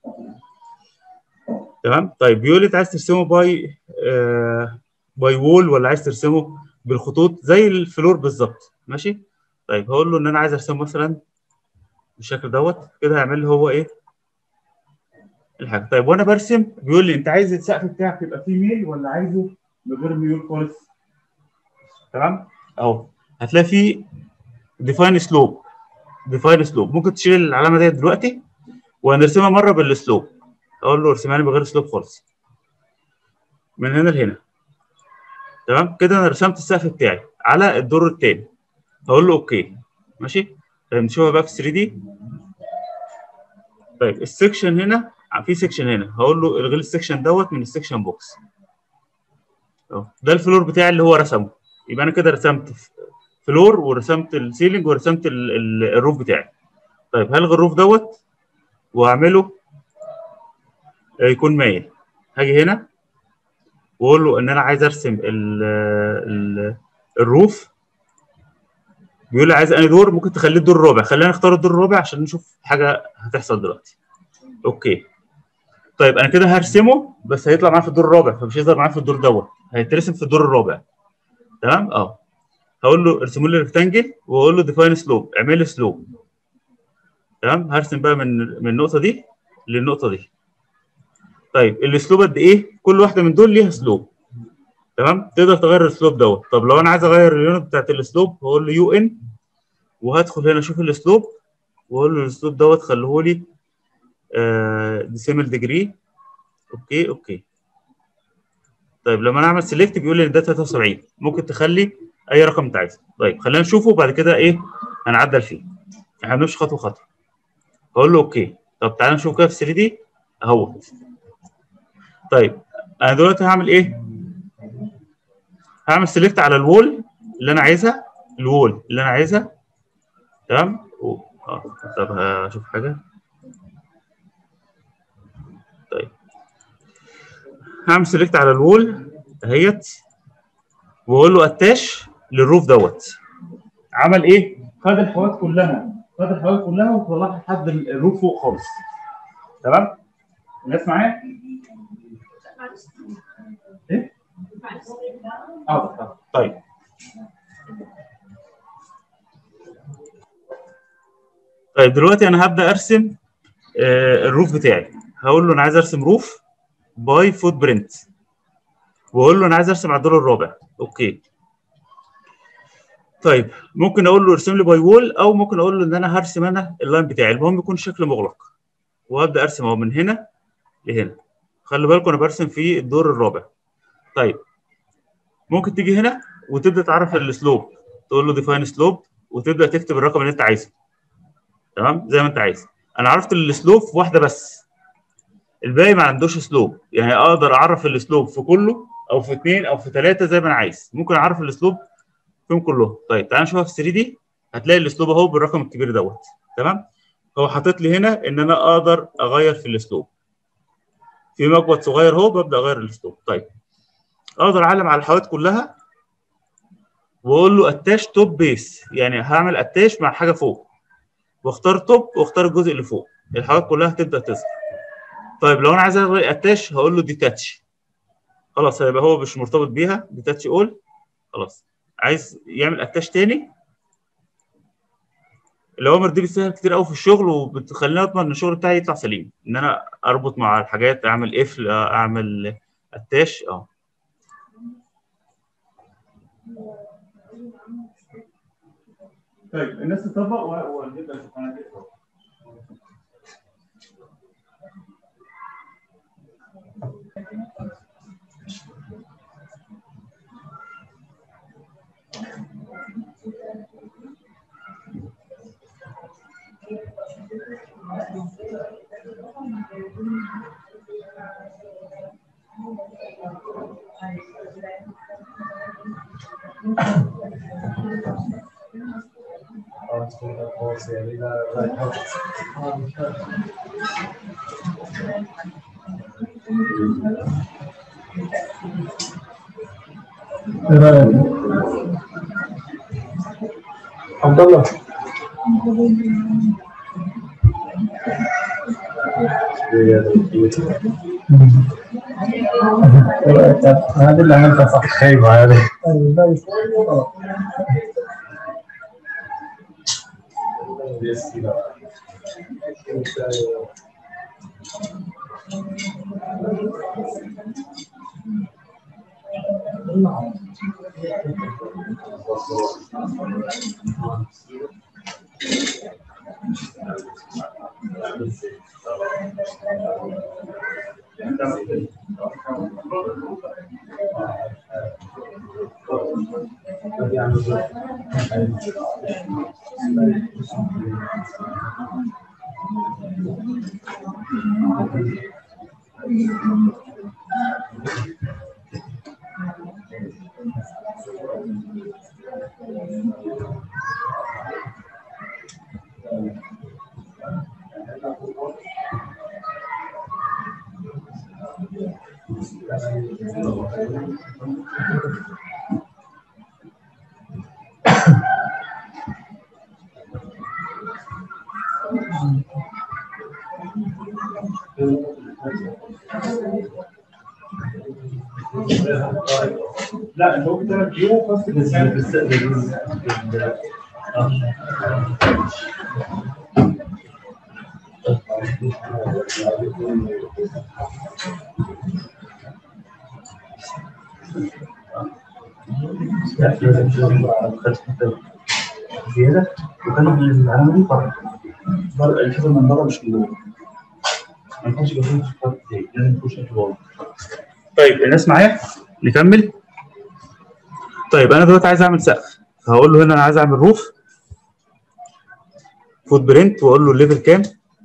تمام طيب بيقول لي انت عايز ترسمه باي آه باي وول ولا عايز ترسمه بالخطوط زي الفلور بالظبط ماشي طيب هقول له ان انا عايز ارسمه مثلا بالشكل دوت كده هيعمل لي هو ايه الحاجه طيب وانا برسم بيقول لي انت عايز السقف بتاعك يبقى فيه ميل ولا عايزه من غير ميول خالص تمام اهو هتلاقي فيه ديفاين سلوب ديفاين سلوب ممكن تشيل العلامه ديت دلوقتي وهنرسمها مره بالسلوب اقول له ارسمها لي من غير سلوب خالص من هنا لهنا تمام كده انا رسمت السقف بتاعي على الدور الثاني هقول له اوكي ماشي طيب نشوفها بقى في 3 دي طيب السكشن هنا في سكشن هنا هقول له الغي السكشن دوت من السكشن بوكس اهو ده الفلور بتاعي اللي هو رسمه يبقى انا كده رسمت فلور ورسمت السيلينج ورسمت ال- ال- الروف بتاعي طيب هلغي الروف دوت واعمله آه، يكون مايل هاجي هنا واقول له ان انا عايز ارسم ال ال الروف بيقول لي عايز انهي دور ممكن تخليه الدور الرابع خلينا نختار الدور الرابع عشان نشوف حاجه هتحصل دلوقتي اوكي طيب انا كده هرسمه بس هيطلع معايا في الدور الرابع فمش هيظهر معايا في الدور دوت هيترسم في الدور الرابع تمام اه هقول له ارسموا لي ريكتانجل واقول له ديفاين سلوب اعمل لي سلوب تمام هرسم بقى من من النقطه دي للنقطه دي طيب الاسلوب قد ايه كل واحده من دول ليها سلوب تمام تقدر تغير الاسلوب دوت طب لو انا عايز اغير اليونت بتاعت الاسلوب هقول له يو ان وهدخل هنا اشوف الاسلوب واقول له الاسلوب دوت خليه لي ديسيمال ديجري اوكي اوكي طيب لما انا اعمل سيلكت بيقول لي ان ده 73 ممكن تخلي اي رقم انت عايزه طيب خلينا نشوفه وبعد كده ايه هنعدل فيه احنا بنمشي خطوه خطوه هقول له اوكي طب تعالى نشوف كده في 3 دي اهو طيب انا دلوقتي هعمل ايه هعمل سيلكت على الوول اللي انا عايزها الوول اللي انا عايزها تمام و- اه طب هشوف حاجه طيب هعمل سيلكت على الوول اهيت واقول له اتاش للروف دوت عمل ايه؟ خد الحواف كلها خد الحواف كلها وطلعها لحد الروف فوق خالص تمام؟ الناس معايا؟ ايه؟ حاضر حاضر طيب طيب دلوقتي انا هبدا ارسم آه الروف بتاعي هقول له انا عايز ارسم روف باي فوت برنت واقول له انا عايز ارسم على الدور الرابع اوكي طيب ممكن اقول له ارسم لي باي وول او ممكن اقول له ان انا هرسم انا اللاين بتاعي المهم يكون الشكل مغلق وابدا ارسم اهو من هنا لهنا خلي بالكم انا برسم في الدور الرابع طيب ممكن تيجي هنا وتبدا تعرف السلوب تقول له ديفاين سلوب وتبدا تكتب الرقم اللي انت عايزه تمام زي ما انت عايز انا عرفت السلوب في واحده بس الباقي ما عندوش سلوب يعني اقدر اعرف السلوب في كله او في اثنين او في ثلاثه زي ما انا عايز ممكن اعرف السلوب فيهم كلهم طيب تعال نشوفها في 3 دي هتلاقي الاسلوب اهو بالرقم الكبير دوت تمام هو حاطط لي هنا ان انا اقدر اغير في الاسلوب في مقبض صغير اهو ببدا اغير الاسلوب طيب اقدر اعلم على الحوائط كلها واقول له اتاش توب بيس يعني هعمل اتاش مع حاجه فوق واختار توب واختار الجزء اللي فوق الحوائط كلها هتبدا تظهر طيب لو انا عايز الغي اتاش هقول له ديتاتش خلاص هيبقى هو مش مرتبط بيها ديتاتش اول خلاص عايز يعمل اتاش تاني الاوامر دي بتسهل كتير قوي في الشغل وبتخليني اضمن ان الشغل بتاعي يطلع سليم ان انا اربط مع الحاجات اعمل قفل اعمل اتاش اه طيب الناس تطبق ونبدا نشوف انا كده ايه رايك؟ عبد الله ايه رايك؟ هذه اللي عملتها صح خايبة هذه أيوة، لا يصير. آه. لا انت ممكن تعمل فيو بس بس بس بس زياده وكان العلامه دي بره بره الحته من بره مش من جوه ما ينفعش يبقى فيه صفات زي لازم يخش في جوه طيب الناس معايا نكمل طيب انا دلوقتي عايز اعمل سقف هقول له هنا انا عايز اعمل روف فوت برنت واقول له الليفل كام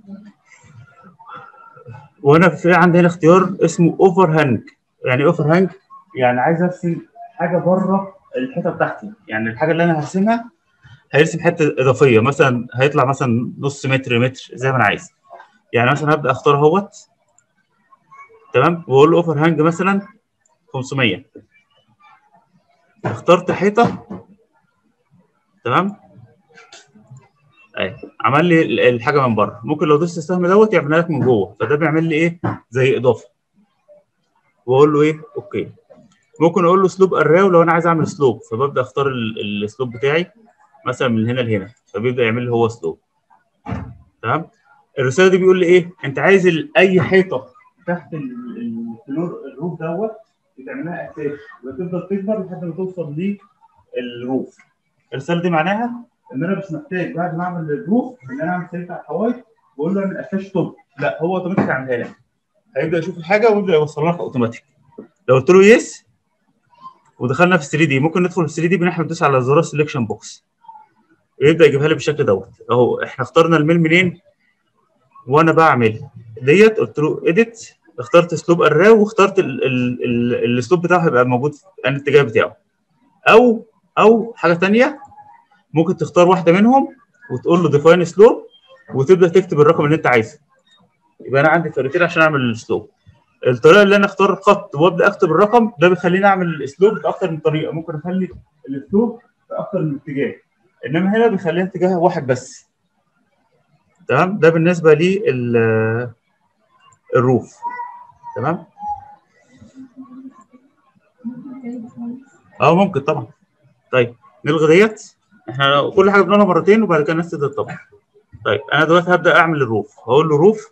وانا في عندي هنا اختيار اسمه اوفر هانج يعني اوفر هانج يعني عايز ارسم حاجه بره الحته بتاعتي يعني الحاجه اللي انا هرسمها هيرسم حته اضافيه مثلا هيطلع مثلا نص متر متر زي ما انا عايز يعني مثلا هبدا اختار اهوت تمام واقول له اوفر هانج مثلا 500 اخترت حيطه تمام اهي عمل لي ال- الحاجه من بره ممكن لو دوست السهم دوت يعملها لك من جوه فده بيعمل لي ايه زي اضافه واقول له ايه اوكي ممكن اقول له سلوب اراو لو انا عايز اعمل سلوب فببدا اختار ال- السلوب بتاعي مثلا من هنا لهنا فبيبدا يعمل لي هو سلوب تمام الرساله دي بيقول لي ايه انت عايز ال- اي حيطه تحت ال- ال- الفلور الروف دوت بتعملها اساس وتفضل تكبر لحد ما توصل للروف الرساله دي معناها ان انا مش محتاج بعد ما اعمل الروف ان انا اعمل سلك على الحوايط واقول له اعمل اساس توب لا هو اوتوماتيك يعملها لك هيبدا يشوف الحاجه ويبدا يوصلها لك اوتوماتيك لو قلت له يس ودخلنا في 3 دي ممكن ندخل في 3 دي بنحن ندوس على زرار سelection بوكس ويبدا يجيبها لي بالشكل دوت اهو احنا اخترنا الميل منين وانا بعمل ديت قلت له اديت اخترت اسلوب اراو واخترت ال- ال- ال- الاسلوب بتاعه هيبقى موجود في الاتجاه بتاعه او او حاجه ثانيه ممكن تختار واحده منهم وتقول له ديفاين سلوب وتبدا تكتب الرقم اللي انت عايزه يبقى انا عندي طريقتين عشان اعمل الاسلوب الطريقه اللي انا اختار الخط وابدا اكتب الرقم ده بيخليني اعمل الاسلوب باكتر من طريقه ممكن اخلي الاسلوب في اكتر من اتجاه انما هنا بيخليها اتجاه واحد بس تمام ده بالنسبه لي ال- الروف تمام اه ممكن طبعا طيب نلغي ديت احنا كل حاجه بنقولها مرتين وبعد كده الناس تقدر طبعا طيب انا دلوقتي هبدا اعمل الروف هقول له روف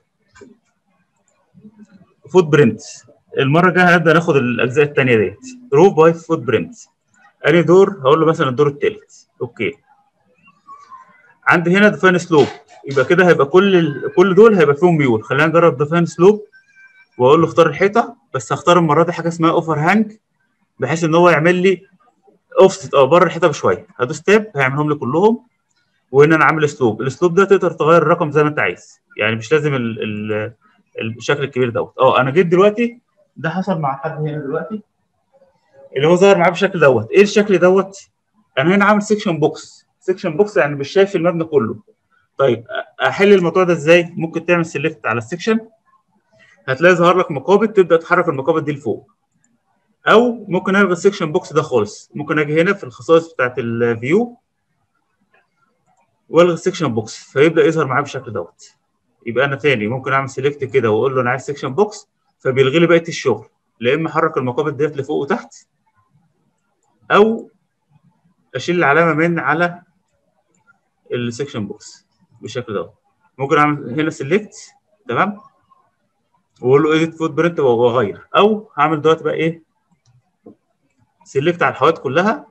فوت برنت المره الجايه هنبدا ناخد الاجزاء الثانيه ديت روف باي فوت برنت انهي دور هقول له مثلا الدور الثالث اوكي عندي هنا ديفاين سلوب يبقى كده هيبقى كل ال... كل دول هيبقى فيهم ميول خلينا نجرب ديفاين سلوب واقول له اختار الحيطه بس هختار المره دي حاجه اسمها اوفر هانج بحيث ان هو يعمل لي اوفست اه بره الحيطه بشويه هدوس تاب هيعملهم لي كلهم وهنا انا عامل اسلوب الاسلوب ده تقدر تغير الرقم زي ما انت عايز يعني مش لازم ال... ال... الشكل الكبير دوت اه انا جيت دلوقتي ده حصل مع حد هنا دلوقتي اللي هو ظهر معاه بالشكل دوت ايه الشكل دوت انا هنا عامل سيكشن بوكس سيكشن بوكس يعني مش شايف المبنى كله طيب احل الموضوع ده ازاي ممكن تعمل سيلكت على السيكشن هتلاقي ظهر لك مقابض تبدا تحرك المقابض دي لفوق او ممكن الغي السيكشن بوكس ده خالص ممكن اجي هنا في الخصائص بتاعت الفيو والغي السيكشن بوكس فيبدا يظهر معايا بالشكل دوت يبقى انا تاني ممكن اعمل سيلكت كده واقول له انا عايز سيكشن بوكس فبيلغي لي بقيه الشغل لا اما احرك المقابض ديت لفوق وتحت او اشيل العلامه من على السكشن بوكس بالشكل ده ممكن اعمل هنا سيلكت تمام واقول له ايديت فوت برنت واغير او هعمل دلوقتي بقى ايه سيلكت على الحوائط كلها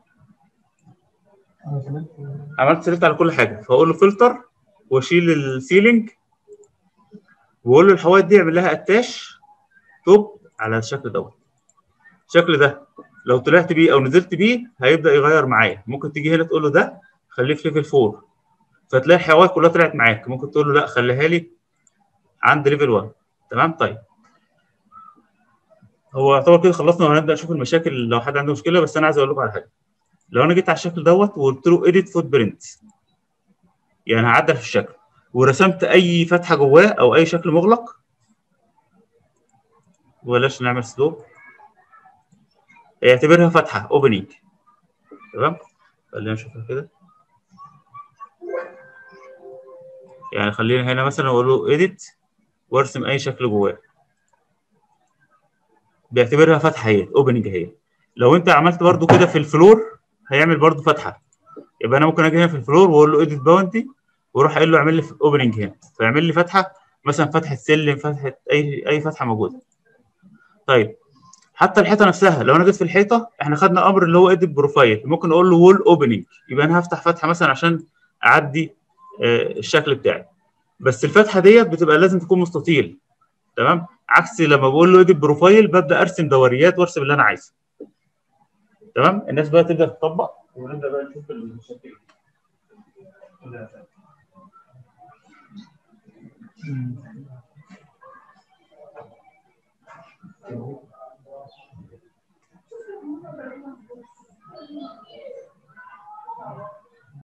عملت سيلكت على كل حاجه فاقول له فلتر واشيل السيلينج واقول له الحوائط دي اعمل لها اتاش توب على الشكل دوت الشكل ده لو طلعت بيه او نزلت بيه هيبدا يغير معايا ممكن تيجي هنا تقول له ده خليه في ليفل 4 فتلاقي الحواف كلها طلعت معاك ممكن تقول له لا خليها لي عند ليفل 1 تمام طيب هو يعتبر كده خلصنا وهنبدا نشوف المشاكل لو حد عنده مشكله بس انا عايز اقول لكم على حاجه لو انا جيت على الشكل دوت وقلت له اديت فوت برنت يعني هعدل في الشكل ورسمت اي فتحه جواه او اي شكل مغلق بلاش نعمل سلو يعتبرها فتحه اوبننج تمام خلينا نشوفها كده يعني خلينا هنا مثلا اقول له اديت وارسم اي شكل جواه بيعتبرها فتحه هي اوبننج هي لو انت عملت برضو كده في الفلور هيعمل برضو فتحه يبقى انا ممكن اجي هنا في الفلور واقول له اديت باونتي واروح قايل له اعمل لي اوبننج هنا فيعمل لي فتحه مثلا فتحه سلم فتحه اي اي فتحه موجوده طيب حتى الحيطه نفسها لو انا جيت في الحيطه احنا خدنا امر اللي هو اديت بروفايل ممكن اقول له وول اوبننج يبقى انا هفتح فتحه مثلا عشان اعدي آه، الشكل بتاعي بس الفتحه ديت بتبقى لازم تكون مستطيل تمام عكس لما بقول له اديت بروفايل ببدا ارسم دوريات وارسم اللي انا عايزه تمام الناس بقى تبدا تطبق ونبدا بقى نشوف المشاكل مم.